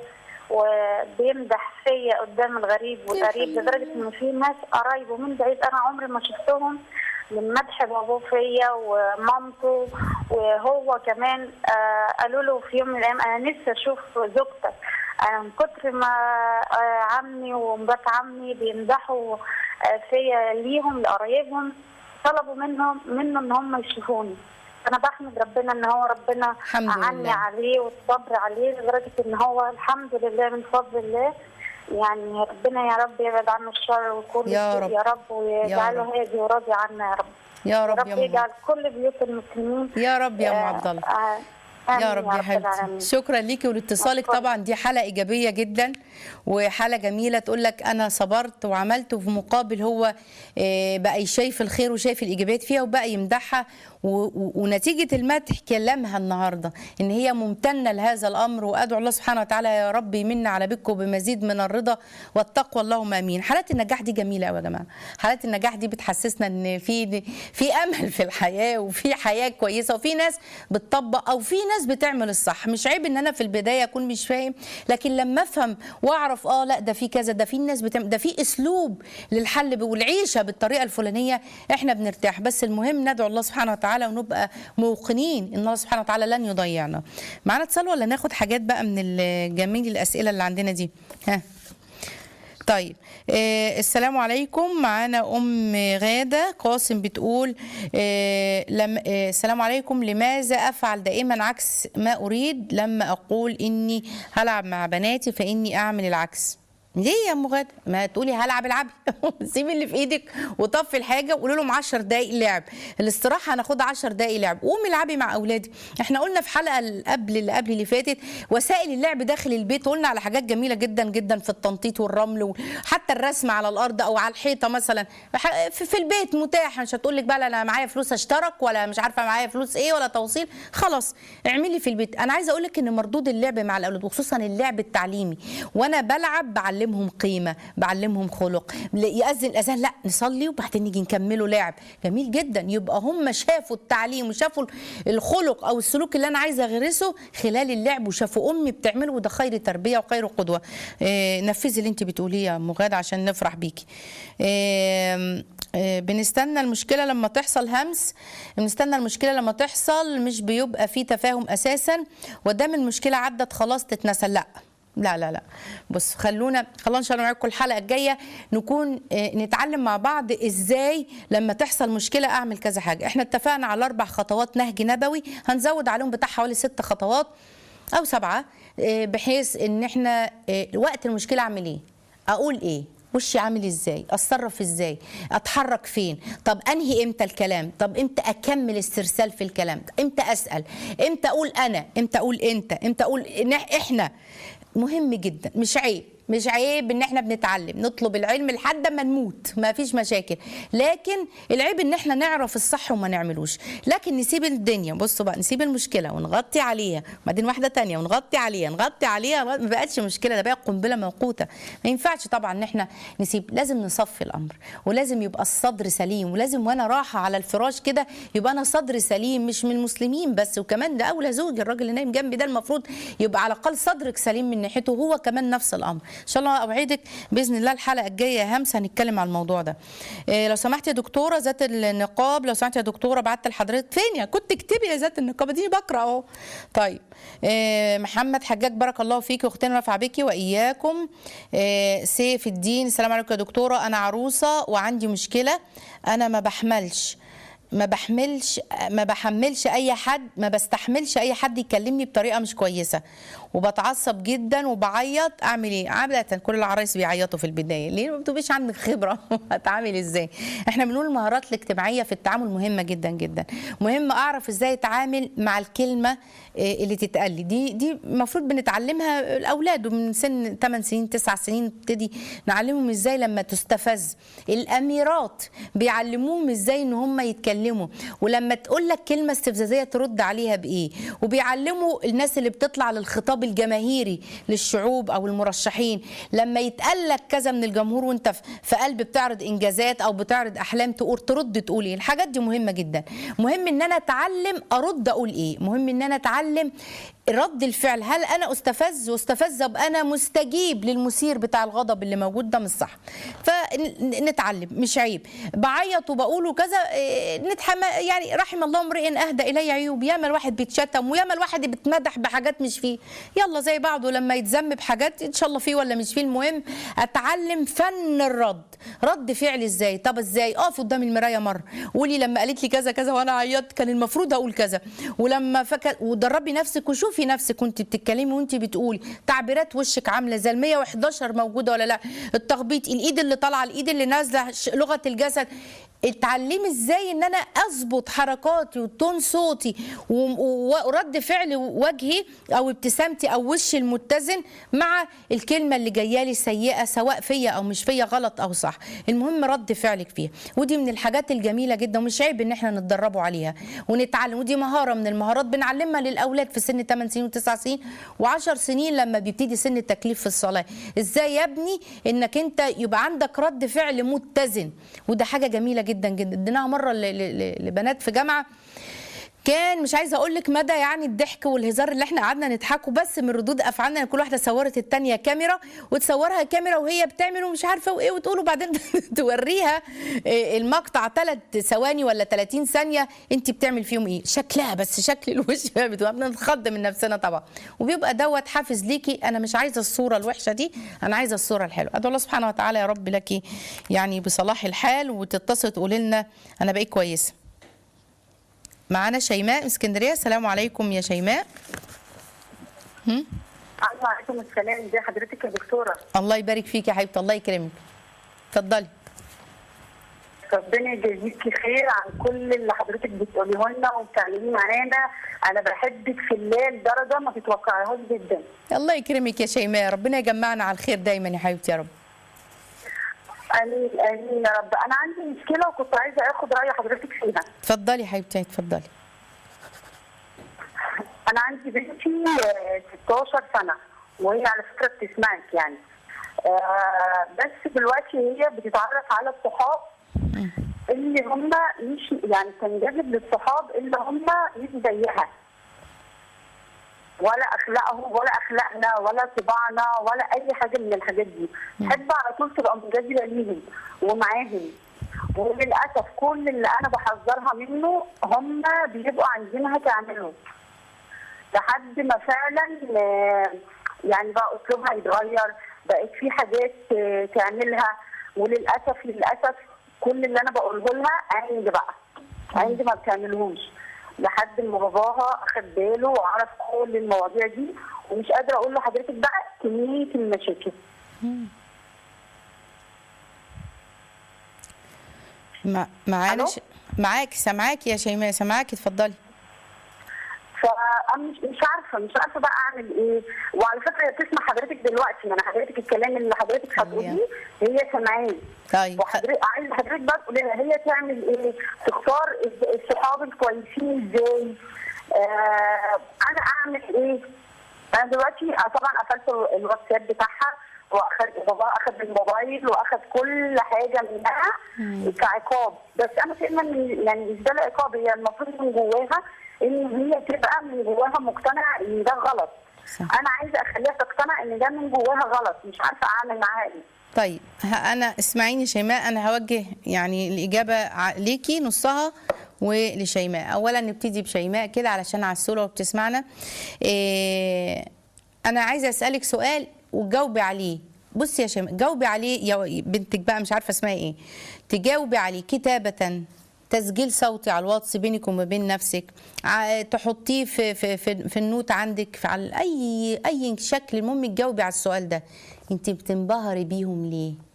وبيمدح فيا قدام الغريب والقريب لدرجه ان في ناس قرايبه من بعيد انا عمري ما شفتهم من مدح بابوه فيا ومامته وهو كمان آه قالوا له في يوم من الايام انا نفسي اشوف زوجتك انا من كتر ما آه عمي ومرات عمي بيمدحوا آه فيا ليهم لقرايبهم طلبوا منهم منه ان هم يشوفوني انا بحمد ربنا ان هو ربنا الحمد عني لله. عليه والصبر عليه لدرجه ان هو الحمد لله من فضل الله يعني ربنا يا رب يبعد عنه الشر وكل يا سوء رب. يا رب ويجعله رب. هادي وراضي عنا يا رب يا رب رب يا يجعل ماما كل بيوت المسلمين يا رب يا ام آه، عبد الله آه، آمين يا رب يا حبيبتي العالمين. شكرا ليكي ولاتصالك شكراً. طبعا دي حلقه ايجابيه جدا وحاله جميله تقول لك انا صبرت وعملت وفي مقابل هو آه، بقى شايف الخير وشايف الايجابيات فيها وبقى يمدحها و- و- ونتيجه المدح كلامها النهارده ان هي ممتنه لهذا الامر وادعو الله سبحانه وتعالى يا رب يمن على بكم بمزيد من الرضا والتقوى اللهم امين حالات النجاح دي جميله قوي يا جماعه حالات النجاح دي بتحسسنا ان في في امل في الحياه وفي حياه كويسه وفي ناس بتطبق او في ناس بتعمل الصح مش عيب ان انا في البدايه اكون مش فاهم لكن لما افهم واعرف اه لا ده في كذا ده في ناس بتعمل ده في اسلوب للحل والعيشه بالطريقه الفلانيه احنا بنرتاح بس المهم ندعو الله سبحانه وتعالى ونبقى موقنين ان الله سبحانه وتعالى لن يضيعنا معانا اتصال ولا ناخد حاجات بقى من الجميل الاسئله اللي عندنا دي ها طيب آه السلام عليكم معانا ام غاده قاسم بتقول آه لم آه السلام عليكم لماذا افعل دائما عكس ما اريد لما اقول اني هلعب مع بناتي فاني اعمل العكس ليه يا ام غاده ما تقولي هلعب العبي سيبي اللي في ايدك وطفي الحاجه وقولي لهم 10 دقائق لعب الاستراحه هناخدها 10 دقائق لعب قومي العبي مع اولادي احنا قلنا في حلقه اللي قبل اللي قبل اللي فاتت وسائل اللعب داخل البيت قلنا على حاجات جميله جدا جدا في التنطيط والرمل وحتى الرسم على الارض او على الحيطه مثلا ح- في في البيت متاح مش هتقول لك بقى لا انا معايا فلوس اشترك ولا مش عارفه معايا فلوس ايه ولا توصيل خلاص اعملي في البيت انا عايزه اقول لك ان مردود اللعب مع الاولاد وخصوصا اللعب التعليمي وانا بلعب بعلمهم قيمه بعلمهم خلق ياذن الاذان لا نصلي وبعدين نيجي نكمله لعب جميل جدا يبقى هم شافوا التعليم وشافوا الخلق او السلوك اللي انا عايزه اغرسه خلال اللعب وشافوا امي بتعمله وده خير تربيه وخير قدوه إيه نفذي اللي انت بتقوليه يا ام غاده عشان نفرح بيكي إيه إيه بنستنى المشكله لما تحصل همس بنستنى المشكله لما تحصل مش بيبقى في تفاهم اساسا ودام المشكله عدت خلاص تتنسى لا لا لا لا بص خلونا خلونا ان شاء الله معاكم الحلقه الجايه نكون آه، نتعلم مع بعض ازاي لما تحصل مشكله اعمل كذا حاجه احنا اتفقنا على اربع خطوات نهج نبوي هنزود عليهم بتاع حوالي ست خطوات او سبعه آه، بحيث ان احنا آه، وقت المشكله اعمل ايه اقول ايه وشي عامل ازاي اتصرف ازاي اتحرك فين طب انهي امتى الكلام طب امتى اكمل استرسال في الكلام امتى اسال امتى اقول انا امتى اقول انت امتى اقول إن احنا مهم جدا مش عيب مش عيب ان احنا بنتعلم نطلب العلم لحد ما نموت ما فيش مشاكل لكن العيب ان احنا نعرف الصح وما نعملوش لكن نسيب الدنيا بصوا بقى نسيب المشكله ونغطي عليها بعدين واحده تانية ونغطي عليها نغطي عليها ما بقتش مشكله ده بقى قنبله موقوته ما ينفعش طبعا ان احنا نسيب لازم نصفي الامر ولازم يبقى الصدر سليم ولازم وانا رايحه على الفراش كده يبقى انا صدري سليم مش من المسلمين بس وكمان ده اولى زوجي الراجل اللي نايم جنبي ده المفروض يبقى على الاقل صدرك سليم من ناحيته وهو كمان نفس الامر ان شاء الله اوعدك باذن الله الحلقه الجايه يا همسه هنتكلم على الموضوع ده إيه لو سمحت يا دكتوره ذات النقاب لو سمحت يا دكتوره بعت لحضرتك فين يا كنت اكتبي يا ذات النقاب دي بقرا اهو طيب إيه محمد حجاج بارك الله فيك واختنا رفع بك واياكم إيه سيف الدين السلام عليكم يا دكتوره انا عروسه وعندي مشكله انا ما بحملش ما بحملش ما بحملش اي حد ما بستحملش اي حد يكلمني بطريقه مش كويسه وبتعصب جدا وبعيط اعمل ايه عاده كل العرايس بيعيطوا في البدايه ليه ما بتبقيش عندك خبره هتعامل ازاي احنا بنقول المهارات الاجتماعيه في التعامل مهمه جدا جدا مهم اعرف ازاي اتعامل مع الكلمه إيه اللي تتقال لي دي دي المفروض بنتعلمها الاولاد من سن 8 سنين 9 سنين نبتدي نعلمهم ازاي لما تستفز الاميرات بيعلموهم ازاي ان هم يتكلموا بيتكلموا ولما تقول لك كلمه استفزازيه ترد عليها بايه وبيعلموا الناس اللي بتطلع للخطاب الجماهيري للشعوب او المرشحين لما يتقال لك كذا من الجمهور وانت في- في قلب بتعرض انجازات او بتعرض احلام تقول ترد تقول ايه الحاجات دي مهمه جدا مهم ان انا اتعلم ارد اقول ايه مهم ان انا اتعلم رد الفعل هل انا استفز واستفز ابقى انا مستجيب للمثير بتاع الغضب اللي موجود ده مش صح فنتعلم مش عيب بعيط وبقوله كذا إيه، نتحمى يعني رحم الله امرئ اهدى الي عيوب ياما الواحد بيتشتم وياما الواحد بيتمدح بحاجات مش فيه يلا زي بعضه لما يتذم بحاجات ان شاء الله فيه ولا مش فيه المهم اتعلم فن الرد رد فعل ازاي طب ازاي اقف قدام المرايه مره قولي لما قالت لي كذا كذا وانا عيطت كان المفروض اقول كذا ولما فك... ودربي نفسك وشوفي نفسك وانت بتتكلمي وانت بتقولي تعبيرات وشك عامله زي ال 111 موجوده ولا لا التخبيط الايد اللي طالعه الايد اللي نازله ش- لغه الجسد اتعلمي ازاي ان انا اظبط حركاتي وتون صوتي و- و- ورد فعل وجهي او ابتسامتي او وشي المتزن مع الكلمه اللي جايه لي سيئه سواء فيا او مش فيا غلط او صح المهم رد فعلك فيها ودي من الحاجات الجميله جدا ومش عيب ان احنا نتدربوا عليها ونتعلم ودي مهاره من المهارات بنعلمها للاولاد في سن 8 سنين و9 سنين و10 سنين لما بيبتدي سن التكليف في الصلاه ازاي يا ابني انك انت يبقى عندك رد فعل متزن وده حاجه جميله جدا جدا اديناها مره ل- ل- ل- لبنات في جامعه كان مش عايزه اقول لك مدى يعني الضحك والهزار اللي احنا قعدنا نضحكوا بس من ردود افعالنا كل واحده صورت التانيه كاميرا وتصورها كاميرا وهي بتعمل ومش عارفه وايه وتقول وبعدين توريها إيه المقطع ثلاث ثواني ولا 30 ثانيه انت بتعمل فيهم ايه شكلها بس شكل الوش بقى بتبقى بنتخض من نفسنا طبعا وبيبقى دوت حافز ليكي انا مش عايزه الصوره الوحشه دي انا عايزه الصوره الحلوه ادعو الله سبحانه وتعالى يا رب لك يعني بصلاح الحال وتتصل تقولي لنا انا بقيت كويسه معانا شيماء من اسكندريه السلام عليكم يا شيماء وعليكم السلام ازي حضرتك يا دكتوره الله يبارك فيك يا حبيبتي الله يكرمك اتفضلي ربنا يجازيكي خير عن كل اللي حضرتك بتقوليه لنا وبتعمليه معانا انا بحبك في الله لدرجه ما تتوقعيهاش جدا الله يكرمك يا شيماء ربنا يجمعنا على الخير دايما يا حبيبتي يا رب امين امين يا رب انا عندي مشكله وكنت عايزه اخد راي حضرتك فيها اتفضلي يا حبيبتي اتفضلي انا عندي بنتي آه، 16 سنه وهي على فكره بتسمعك يعني آه، بس دلوقتي هي بتتعرف على الصحاب اللي هم مش يعني تنجذب للصحاب اللي هم مش زيها ولا اخلاقهم ولا اخلاقنا ولا طباعنا ولا اي حاجه من الحاجات دي تحب على طول تبقى منجذبه ليهم ومعاهم وللاسف كل اللي انا بحذرها منه هم بيبقوا عايزينها تعمله لحد ما فعلا آه، يعني بقى اسلوبها يتغير بقت في حاجات آه، تعملها وللاسف للاسف كل اللي انا بقوله لها عندي بقى عندي ما بتعملهوش لحد ما باباها اخد باله وعرف كل المواضيع دي ومش قادره اقول لحضرتك بقى كميه المشاكل مع... معانا ألو؟ ش... معاكي سامعاكي يا شيماء سامعاكي اتفضلي فانا مش مش عارفه مش عارفه بقى اعمل ايه وعلى فكره هي بتسمع حضرتك دلوقتي يعني حضرتك الكلام اللي حضرتك هتقوليه هي سامعاه طيب وحضرتك عايز حضرتك بقى تقولي لها هي تعمل ايه؟ تختار الز- الصحاب الكويسين ازاي؟ آه انا اعمل ايه؟ انا دلوقتي آه، طبعا قفلت ال- الواتساب بتاعها واخد بابا اخد الموبايل واخد كل حاجه منها كعقاب بس انا شايفه ان يعني مش ده العقاب هي المفروض من جواها ان هي تبقى من جواها مقتنعه ان ده غلط صح. انا عايزه اخليها تقتنع ان ده من جواها غلط مش عارفه اعمل معاها ايه طيب ه- انا اسمعيني شيماء انا هوجه يعني الاجابه ع- ليكي نصها ولشيماء اولا نبتدي بشيماء كده علشان عسوله وبتسمعنا إيه انا عايزه اسالك سؤال وتجاوبي عليه بصي يا شيماء جاوبي عليه يا بنتك بقى مش عارفه اسمها ايه تجاوبي عليه كتابه تسجيل صوتي على الواتس بينك وما بين نفسك ع- تحطيه في في في, في النوت عندك في على اي اي شكل المهم تجاوبي على السؤال ده انت بتنبهري بيهم ليه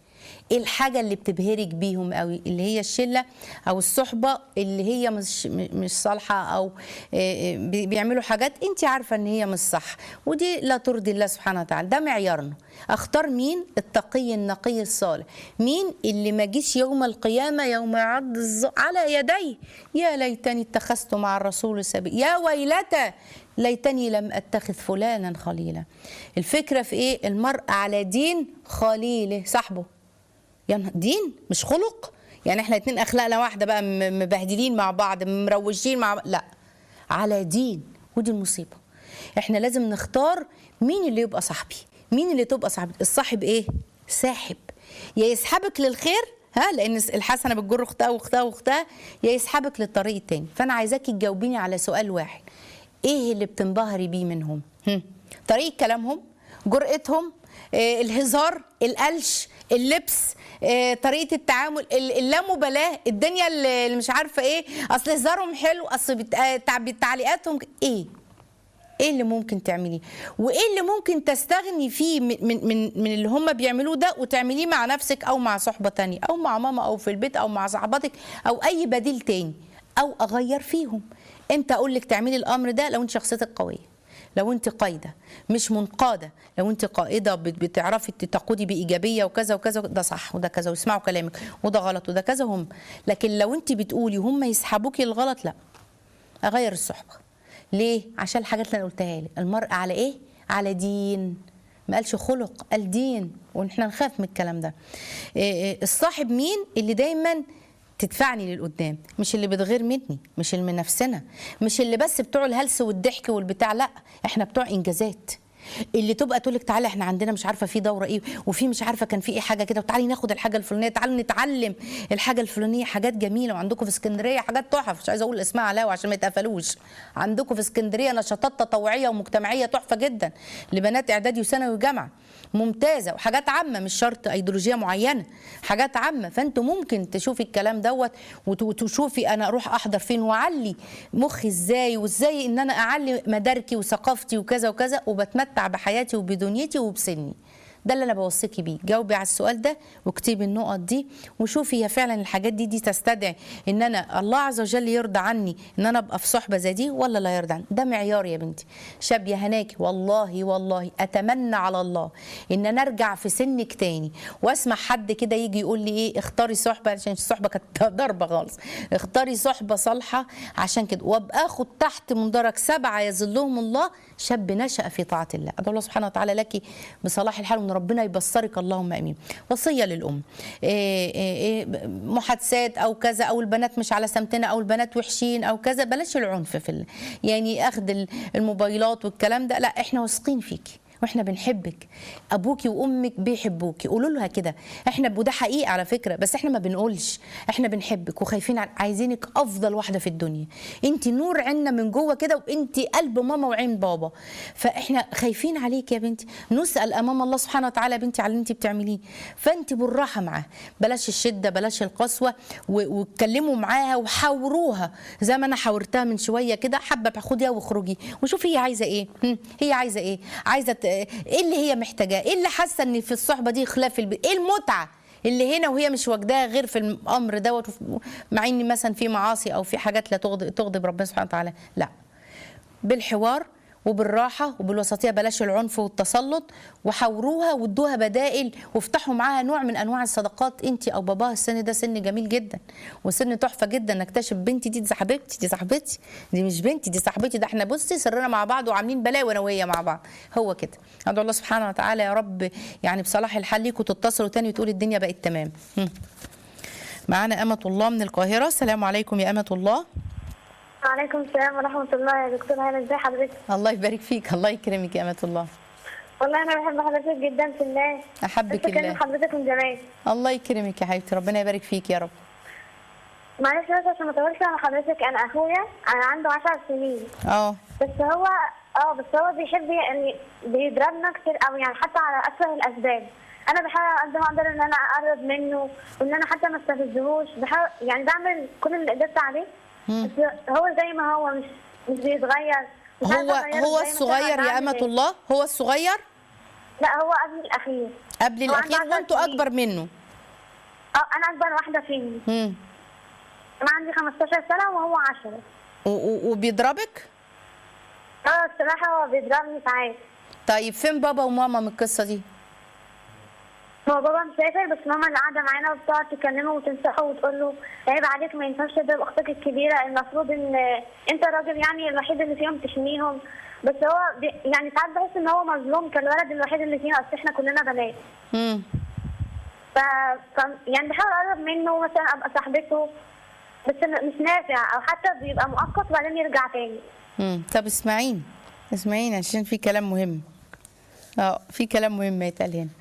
ايه الحاجه اللي بتبهرك بيهم قوي اللي هي الشله او الصحبه اللي هي مش مش صالحه او آه، آه، بي- بيعملوا حاجات انت عارفه ان هي مش صح ودي لا ترضي الله سبحانه وتعالى ده معيارنا اختار مين التقي النقي الصالح مين اللي ما جيش يوم القيامه يوم يعض الظ- على يديه يا ليتني اتخذت مع الرسول سبيلا يا ويلتى ليتني لم اتخذ فلانا خليلا الفكره في ايه المرء على دين خليله صاحبه يعني دين مش خلق يعني احنا اتنين اخلاقنا واحده بقى م- مبهدلين مع بعض مروجين مع بعض لا على دين ودي المصيبه احنا لازم نختار مين اللي يبقى صاحبي مين اللي تبقى صاحبي الصاحب ايه ساحب يا يسحبك للخير ها لان الحسنه بتجر اختها واختها واختها يا يسحبك للطريق التاني فانا عايزاكي تجاوبيني على سؤال واحد ايه اللي بتنبهري بيه منهم هم؟ طريقه كلامهم جرأتهم آه، الهزار القلش اللبس آه، طريقه التعامل ال- اللامبالاه الدنيا اللي اللي مش عارفه ايه اصل هزارهم حلو اصل بت- آه، تع- تعليقاتهم ك- ايه ايه اللي ممكن تعمليه وايه اللي ممكن تستغني فيه من من من, من اللي هم بيعملوه ده وتعمليه مع نفسك او مع صحبه تانية او مع ماما او في البيت او مع صاحباتك او اي بديل تاني او اغير فيهم امتى اقول لك تعملي الامر ده لو انت شخصيتك قويه لو انت قايده مش منقاده لو انت قائده بت- بتعرفي تقودي بايجابيه وكذا وكذا ده صح وده كذا ويسمعوا كلامك وده غلط وده كذا هم لكن لو انت بتقولي هم يسحبوكي الغلط لا اغير الصحبه ليه عشان الحاجات اللي انا قلتها لك المرء على ايه على دين ما قالش خلق قال دين ونحن نخاف من الكلام ده إيه إيه الصاحب مين اللي دايما تدفعني للقدام مش اللي بتغير مني مش اللي من نفسنا مش اللي بس بتوع الهلس والضحك والبتاع لا احنا بتوع انجازات اللي تبقى تقول لك تعالى احنا عندنا مش عارفه في دوره ايه وفي مش عارفه كان في ايه حاجه كده وتعالي ناخد الحاجه الفلانيه تعالوا نتعلم الحاجه الفلانيه حاجات جميله وعندكم في اسكندريه حاجات تحف مش عايزه اقول اسمها علاوه عشان ما يتقفلوش عندكم في اسكندريه نشاطات تطوعيه ومجتمعيه تحفه جدا لبنات اعدادي وثانوي وجامعه ممتازه وحاجات عامه مش شرط ايديولوجيه معينه حاجات عامه فانتوا ممكن تشوفي الكلام دوت وت- وتشوفي انا اروح احضر فين واعلي مخي ازاي وازاي ان انا اعلي مداركي وثقافتي وكذا وكذا وبتمتع بحياتي وبدنيتي وبسني ده اللي انا بوصيكي بيه جاوبي على السؤال ده واكتبي النقط دي وشوفي هي فعلا الحاجات دي دي تستدعي ان انا الله عز وجل يرضى عني ان انا ابقى في صحبه زي دي ولا لا يرضى عني ده معيار يا بنتي شاب يا هناكي والله والله اتمنى على الله ان انا ارجع في سنك تاني واسمع حد كده يجي يقول لي ايه اختاري صحبه عشان الصحبه كانت ضربه خالص اختاري صحبه صالحه عشان كده وابقى اخد تحت منظرك سبعه يظلهم الله شاب نشا في طاعه الله ادعو الله سبحانه وتعالى لك بصلاح الحال وان ربنا يبصرك اللهم امين وصيه للام إيه إيه إيه محادثات او كذا او البنات مش على سمتنا او البنات وحشين او كذا بلاش العنف في ال... يعني اخذ ال- الموبايلات والكلام ده لا احنا واثقين فيكي واحنا بنحبك ابوكي وامك بيحبوكي قولوا لها كده احنا وده حقيقه على فكره بس احنا ما بنقولش احنا بنحبك وخايفين عن- عايزينك افضل واحده في الدنيا انت نور عنا من جوه كده وانت قلب ماما وعين بابا فاحنا خايفين عليك يا بنتي نسال امام الله سبحانه وتعالى يا بنتي على اللي انت بتعمليه فانت بالراحه معاه بلاش الشده بلاش القسوه و- واتكلموا معاها وحاوروها زي ما انا حاورتها من شويه كده حابه خديها واخرجي وشوفي هي عايزه ايه هم، هي عايزه ايه عايزه ت- ايه اللي هي محتاجاه ايه اللي حاسه ان في الصحبه دي خلاف البيت ايه المتعه اللي هنا وهي مش واخداها غير في الامر دوت مع ان مثلا في معاصي او في حاجات لا تغضب, تغضب ربنا سبحانه وتعالى لا بالحوار وبالراحة وبالوسطية بلاش العنف والتسلط وحاوروها وادوها بدائل وافتحوا معاها نوع من أنواع الصداقات أنت أو باباها السن ده سن جميل جدا وسن تحفة جدا نكتشف بنتي دي, دي صاحبتي دي صاحبتي دي مش بنتي دي صاحبتي ده احنا بصي سرنا مع بعض وعاملين بلاوي أنا وهي مع بعض هو كده أدعو الله سبحانه وتعالى يا رب يعني بصلاح الحال ليكوا تتصلوا تاني وتقول الدنيا بقت تمام هم. معانا أمة الله من القاهرة السلام عليكم يا أمة الله وعليكم السلام ورحمة الله يا دكتور هلا ازي حضرتك؟ الله يبارك فيك الله يكرمك يا أمة الله والله أنا بحب حضرتك جدا في الله أحبك بس كلمة الله حضرتك من زمان الله يكرمك يا حبيبتي ربنا يبارك فيك يا رب معلش بس عشان ما اطولش على حضرتك أنا أخويا أنا عنده 10 سنين اه بس هو اه بس هو بيحب يعني بيضربنا كتير قوي يعني حتى على أسوأ الأسباب أنا بحاول على قد ما أقدر إن أنا أقرب منه وإن أنا حتى ما استفزهوش بحاول يعني بعمل كل اللي قدرت عليه مم. بس هو زي ما هو مش مش بيتغير مش هو عارفة أغيره هو إزاي، مثلاً الصغير يا أعمل أمة إيه؟ الله هو الصغير لا هو قبل الأخير قبل هو عنده الأخير 10 وأنتوا سنين. أكبر منه اه انا اكبر واحده فيهم مم. انا عندي 15 سنه وهو 10 و- و- وبيضربك اه الصراحه هو بيضربني ساعات طيب فين بابا وماما من القصه دي هو بابا مسافر بس ماما اللي قاعده معانا وبتقعد تكلمه وتنصحه وتقول له عيب عليك ما ينفعش تضرب اختك الكبيره المفروض ان انت راجل يعني الوحيد اللي فيهم تحميهم بس هو بي يعني ساعات بحس ان هو مظلوم كالولد الوحيد اللي فينا اصل احنا كلنا بنات مم. ف... ف يعني بحاول اقرب منه مثلا ابقى صاحبته بس م- مش نافع او حتى بيبقى مؤقت وبعدين يرجع تاني مم. طب اسمعيني اسمعيني عشان في كلام مهم اه في كلام مهم يتقال هنا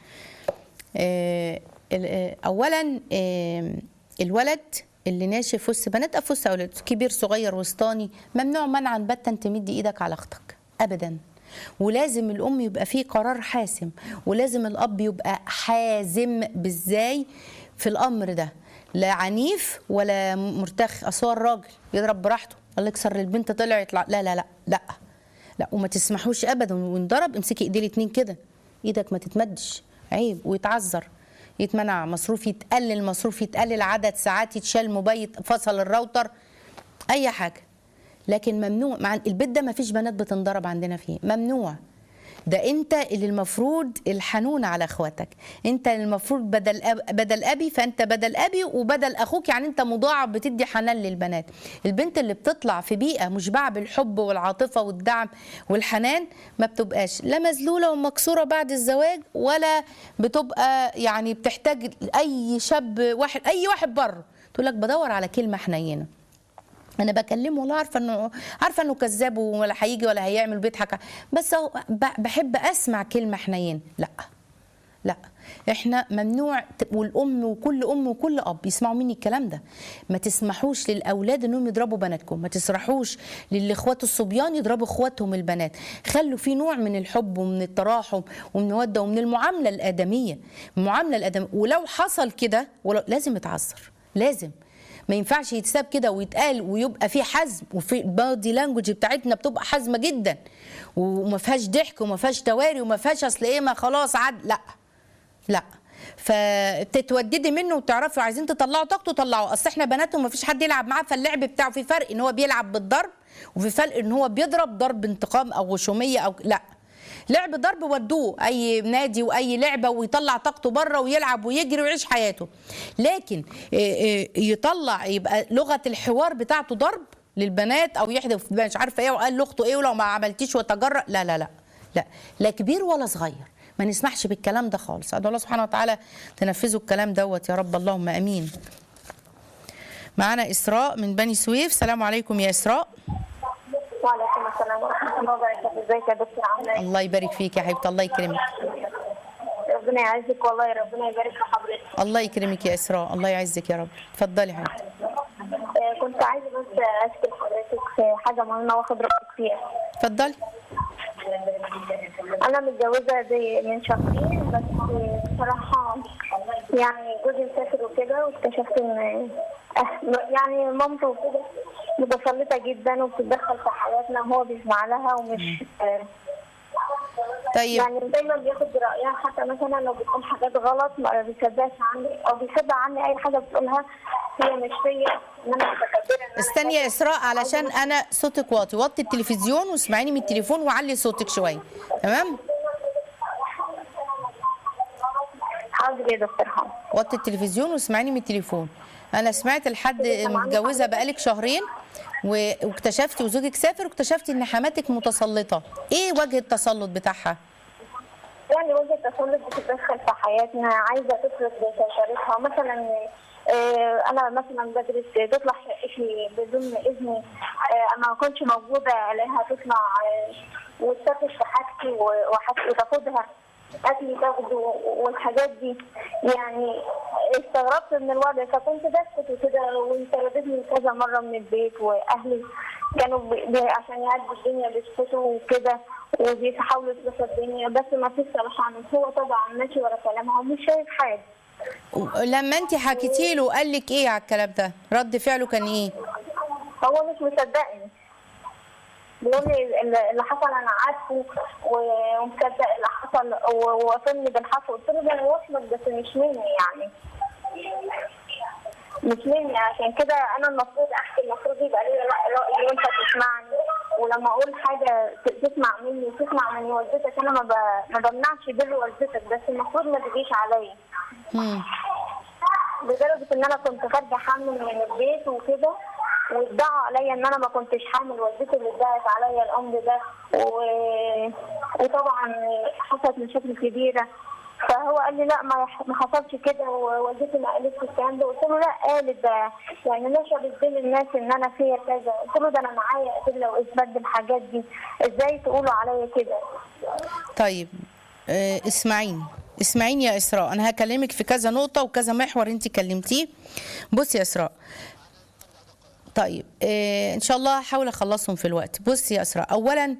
آه ال- آه، اولا آه الولد اللي ناشئ في وسط بنات او في وسط اولاد كبير صغير وسطاني ممنوع منعا باتا تمد ايدك على اختك ابدا ولازم الام يبقى فيه قرار حاسم ولازم الاب يبقى حازم بازاي في الامر ده لا عنيف ولا مرتخ اصل هو الراجل يضرب براحته الله يكسر البنت طلع يطلع لا لا لا لا لا وما تسمحوش ابدا وانضرب امسكي ايديه الاتنين كده ايدك ما تتمدش عيب ويتعذر يتمنع مصروف يتقلل مصروف يتقلل عدد ساعات يتشال مبيت فصل الراوتر اي حاجه لكن ممنوع مع البيت ده ما فيش بنات بتنضرب عندنا فيه ممنوع ده انت اللي المفروض الحنون على اخواتك انت اللي المفروض بدل أب بدل ابي فانت بدل ابي وبدل اخوك يعني انت مضاعف بتدي حنان للبنات البنت اللي بتطلع في بيئه مشبعه بالحب والعاطفه والدعم والحنان ما بتبقاش لا مذلوله ومكسوره بعد الزواج ولا بتبقى يعني بتحتاج اي شاب واحد اي واحد بره تقول لك بدور على كلمه حنينه انا بكلمه والله عارفه انه عارفه انه كذاب ولا هيجي ولا هيعمل بيضحك بس هو ب- بحب اسمع كلمه حنين لا لا احنا ممنوع ت- والام وكل ام وكل اب يسمعوا مني الكلام ده ما تسمحوش للاولاد انهم يضربوا بناتكم ما تسرحوش للاخوات الصبيان يضربوا اخواتهم البنات خلوا في نوع من الحب ومن التراحم ومن الموده ومن المعامله الادميه المعامله الادميه ولو حصل كده ولو لازم يتعذر لازم ما ينفعش يتساب كده ويتقال ويبقى في حزم وفي البادي لانجوج بتاعتنا بتبقى حازمه جدا وما فيهاش ضحك وما فيهاش تواري وما فيهاش اصل ايه ما خلاص عد لا لا فتتوددي منه وتعرفوا عايزين تطلعوا طاقته طلعوا اصل احنا بنات وما فيش حد يلعب معاه فاللعب بتاعه في فرق ان هو بيلعب بالضرب وفي فرق ان هو بيضرب ضرب انتقام او غشوميه او لا لعب ضرب ودوه اي نادي واي لعبه ويطلع طاقته بره ويلعب ويجري ويعيش حياته لكن إيه إيه يطلع يبقى لغه الحوار بتاعته ضرب للبنات او يحدف مش عارفه ايه وقال لاخته ايه ولو ما عملتيش وتجرأ لا لا لا لا لا كبير ولا صغير ما نسمحش بالكلام ده خالص ادعو الله سبحانه وتعالى تنفذوا الكلام دوت يا رب اللهم امين معانا اسراء من بني سويف سلام عليكم يا اسراء وعليكم السلام ورحمه الله وبركاته ازيك يا دكتور عامله ايه؟ الله يبارك فيك يا حبيبتي الله يكرمك ربنا يعزك والله ربنا يبارك في حضرتك الله يكرمك يا اسراء الله يعزك يا رب اتفضلي يا حبيبتي آه، كنت عايزه بس اشكي حضرتك في حاجه مهمه واخد رايك فيها اتفضلي انا متجوزه دي من شهرين بس بصراحه يعني جوزي مسافر وكده واكتشفت ان أه- يعني مامته وكده متسلطه جدا وبتتدخل في حياتنا وهو بيسمع لها ومش آه، طيب يعني دايما بياخد رايها حتى مثلا لو بتقول حاجات غلط ما بيصدقش عني او بيصدق عني اي حاجه بتقولها هي مش فيا ان انا متكبره إن أنا استني يا اسراء علشان انا صوتك واطي وطي التلفزيون واسمعيني من التليفون وعلي صوتك شويه تمام حاضر يا دكتور حاضر وطي التلفزيون واسمعيني من التليفون انا سمعت لحد متجوزه بقالك شهرين و- واكتشفتي وزوجك سافر واكتشفتي ان حماتك متسلطه ايه وجه التسلط بتاعها يعني وجهة تسلط بتتدخل في حياتنا عايزة تفرض سيطرتها مثلا آه، أنا مثلا بدرس تطلع شقتي بدون إذني آه، أنا ما كنتش موجودة ألاقيها تطلع آه، وتفتش في حاجتي و- وحاجتي وتاخدها أكلي تاخده والحاجات دي يعني استغربت من الوضع فكنت بسكت وكده وانطردتني كذا مرة من البيت وأهلي كانوا بي بي- عشان يعدوا الدنيا بيسكتوا وكده وبيحاولوا يصلحوا الدنيا بس ما فيش صلاحان هو طبعا ماشي ورا كلامها ومش شايف حاجة لما انت حكيتي له قال لك ايه على الكلام ده رد فعله كان ايه هو مش مصدقني بيقول لي اللي اللي حصل انا عارفه و- ومصدق اللي حصل و- ووصلني بالحصل قلت له ده انا واصلك بس مش مني يعني مش مني عشان كده انا المفروض احكي المفروض يبقى ليا لا راي وانت تسمعني ولما اقول حاجه ت- تسمع مني وتسمع من والدتك انا ما, ب... ما بمنعش بر والدتك بس المفروض ما تجيش عليا مم. لدرجه ان انا كنت خارجه حمل من البيت وكده وادعوا عليا ان انا ما كنتش حامل والدتي اللي ادعت عليا الامر ده و... وطبعا حصلت مشاكل كبيره فهو قال لي لا ما يح- ما حصلش كده ووالدتي ما قالتش الكلام ده قلت له لا قالت ده يعني نشرت بين الناس ان انا فيا كذا قلت له ده انا معايا ادله واثبات بالحاجات دي ازاي تقولوا عليا كده طيب آه، اسمعيني اسمعيني يا اسراء انا هكلمك في كذا نقطه وكذا محور انت كلمتيه بصي يا اسراء طيب آه ان شاء الله هحاول اخلصهم في الوقت بصي يا اسراء اولا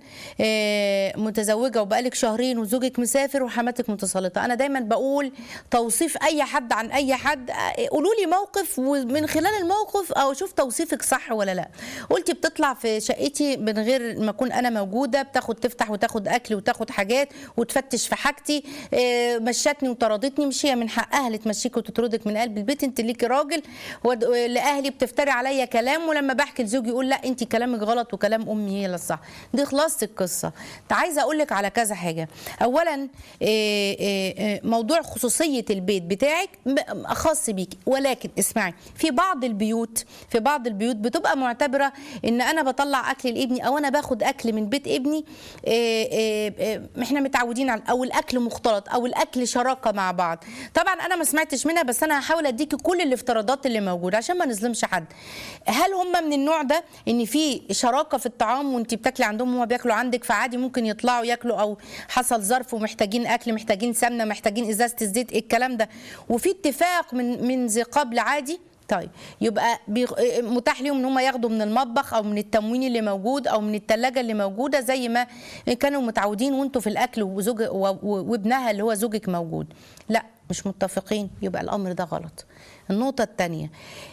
آه متزوجه وبقالك شهرين وزوجك مسافر وحماتك متسلطه انا دايما بقول توصيف اي حد عن اي حد آه، قولوا لي موقف ومن خلال الموقف او اشوف توصيفك صح ولا لا قلتي بتطلع في شقتي من غير ما اكون انا موجوده بتاخد تفتح وتاخد اكل وتاخد حاجات وتفتش في حاجتي آه، مشتني وطردتني مش هي من حقها اللي تمشيك وتطردك من قلب البيت انت ليكي راجل ود- لاهلي بتفتري عليا كلام ولما بحكي لزوجي يقول لا انت كلامك غلط وكلام امي هي اللي الصح دي خلاصه القصه انت عايزه اقول لك على كذا حاجه اولا آه، آه، آه، موضوع خصوصيه البيت بتاعك م- خاص بيكي ولكن اسمعي في بعض البيوت في بعض البيوت بتبقى معتبره ان انا بطلع اكل لابني او انا باخد اكل من بيت ابني آه، آه، آه، احنا متعودين على او الاكل مختلط او الاكل شراكه مع بعض طبعا انا ما سمعتش منها بس انا هحاول اديكي كل الافتراضات اللي موجوده عشان ما نظلمش حد هل هم من النوع ده ان في شراكه في الطعام وانت بتاكلي عندهم وهم بياكلوا عندك فعادي ممكن يطلعوا ياكلوا او حصل ظرف ومحتاجين اكل محتاجين سمنه محتاجين ازازه الزيت الكلام ده وفي اتفاق من من ذي قبل عادي طيب يبقى بيغ... متاح ليهم ان هم ياخدوا من المطبخ او من التموين اللي موجود او من الثلاجه اللي موجوده زي ما كانوا متعودين وانتوا في الاكل وزوج و... و... وابنها اللي هو زوجك موجود لا مش متفقين يبقى الامر ده غلط النقطه الثانيه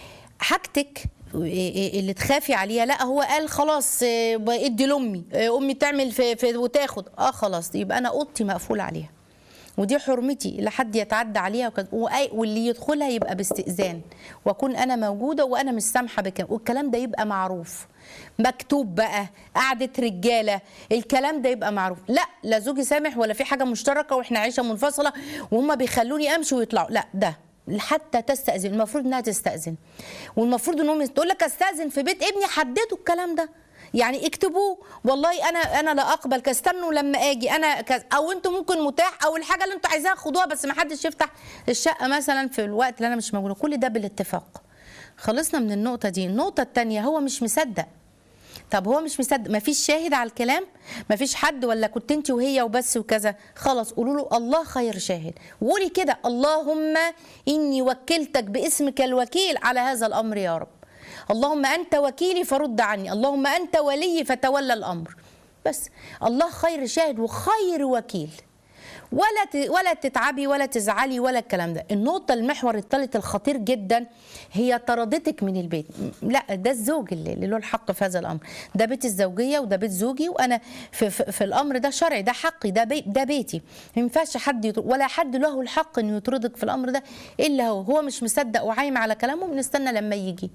حاجتك اللي تخافي عليها لا هو قال خلاص آه، ادي لامي آه، امي تعمل في, في وتاخد اه خلاص يبقى انا اوضتي مقفول عليها ودي حرمتي لا حد يتعدى عليها وكذا وأي- واللي يدخلها يبقى باستئذان واكون انا موجوده وانا مش سامحه بكلام والكلام ده يبقى معروف مكتوب بقى قعده رجاله الكلام ده يبقى معروف لا لا زوجي سامح ولا في حاجه مشتركه واحنا عيشه منفصله وهم بيخلوني امشي ويطلعوا لا ده حتى تستأذن المفروض انها تستأذن والمفروض انهم تقول لك استأذن في بيت ابني حددوا الكلام ده يعني اكتبوه والله انا انا لا اقبل كاستنوا لما اجي انا كز او انتوا ممكن متاح او الحاجه اللي انتوا عايزاها خدوها بس ما حدش يفتح الشقه مثلا في الوقت اللي انا مش موجوده كل ده بالاتفاق خلصنا من النقطه دي النقطه الثانيه هو مش مصدق طب هو مش مصدق مفيش شاهد على الكلام مفيش حد ولا كنت انت وهي وبس وكذا خلاص قولوا له الله خير شاهد وقولي كده اللهم اني وكلتك باسمك الوكيل على هذا الامر يا رب اللهم انت وكيلي فرد عني اللهم انت ولي فتولى الامر بس الله خير شاهد وخير وكيل ولا ت- ولا تتعبي ولا تزعلي ولا الكلام ده النقطة المحور الثالث الخطير جدا هي طردتك من البيت م- لا ده الزوج اللي اللي له الحق في هذا الأمر ده بيت الزوجية وده بيت زوجي وأنا في, في, في الأمر ده شرعي ده حقي ده بي ده بيتي ما ينفعش حد يطر... ولا حد له الحق إنه يطردك في الأمر ده إلا هو هو مش مصدق وعايم على كلامه بنستنى لما يجي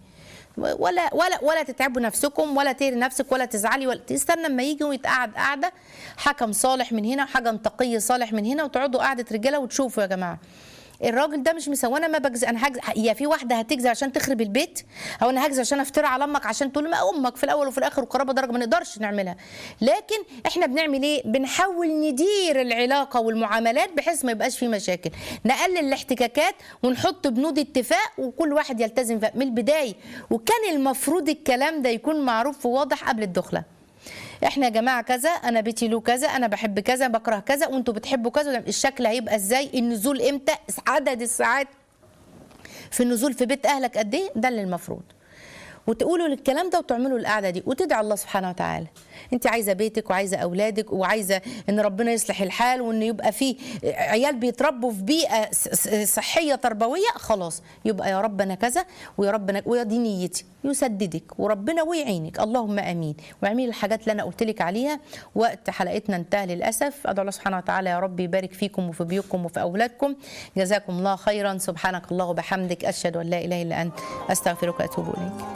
ولا ولا ولا تتعبوا نفسكم ولا تيري نفسك ولا تزعلي ولا تستنى اما يجي ويتقعد قاعده حكم صالح من هنا وحكم تقي صالح من هنا وتقعدوا قعده رجاله وتشوفوا يا جماعه الراجل ده مش مسوي انا ما بجزي انا هجزي هي في واحده هتجزي عشان تخرب البيت او انا هجزي عشان افترى على امك عشان تقول ما امك في الاول وفي الاخر وقرابه درجه ما نقدرش نعملها لكن احنا بنعمل ايه بنحاول ندير العلاقه والمعاملات بحيث ما يبقاش في مشاكل نقلل الاحتكاكات ونحط بنود اتفاق وكل واحد يلتزم فيها من البدايه وكان المفروض الكلام ده يكون معروف وواضح قبل الدخله احنا يا جماعه كذا انا بيتي له كذا انا بحب كذا بكره كذا وانتوا بتحبوا كذا الشكل هيبقى ازاي النزول امتى عدد الساعات في النزول في بيت اهلك قد ايه ده اللي المفروض وتقولوا الكلام ده وتعملوا القعده دي وتدعي الله سبحانه وتعالى انت عايزه بيتك وعايزه اولادك وعايزه ان ربنا يصلح الحال وان يبقى في عيال بيتربوا في بيئه س- س- صحيه تربويه خلاص يبقى يا رب انا كذا ويا رب انا ويا دي نيتي يسددك وربنا ويعينك اللهم امين واعملي الحاجات اللي انا قلت لك عليها وقت حلقتنا انتهى للاسف ادعو الله سبحانه وتعالى يا رب يبارك فيكم وفي بيوتكم وفي اولادكم جزاكم الله خيرا سبحانك الله وبحمدك اشهد ان لا اله الا انت استغفرك واتوب اليك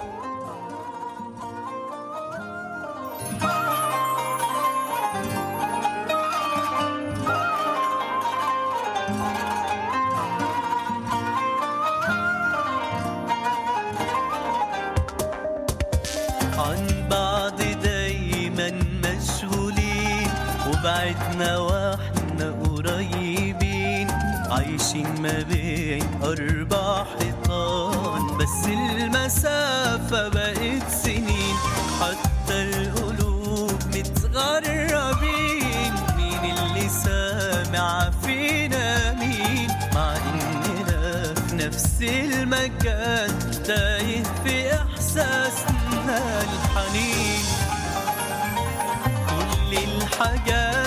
عن بعض دايما مشغولين وبعدنا واحنا قريبين عايشين ما بين أربع حيطان بس المسافة بقت سنين حتى القلوب متغربين مين اللي سامع فينا مين مع إننا في نفس المكان تايه في إحساسنا الحنين كل الحاجات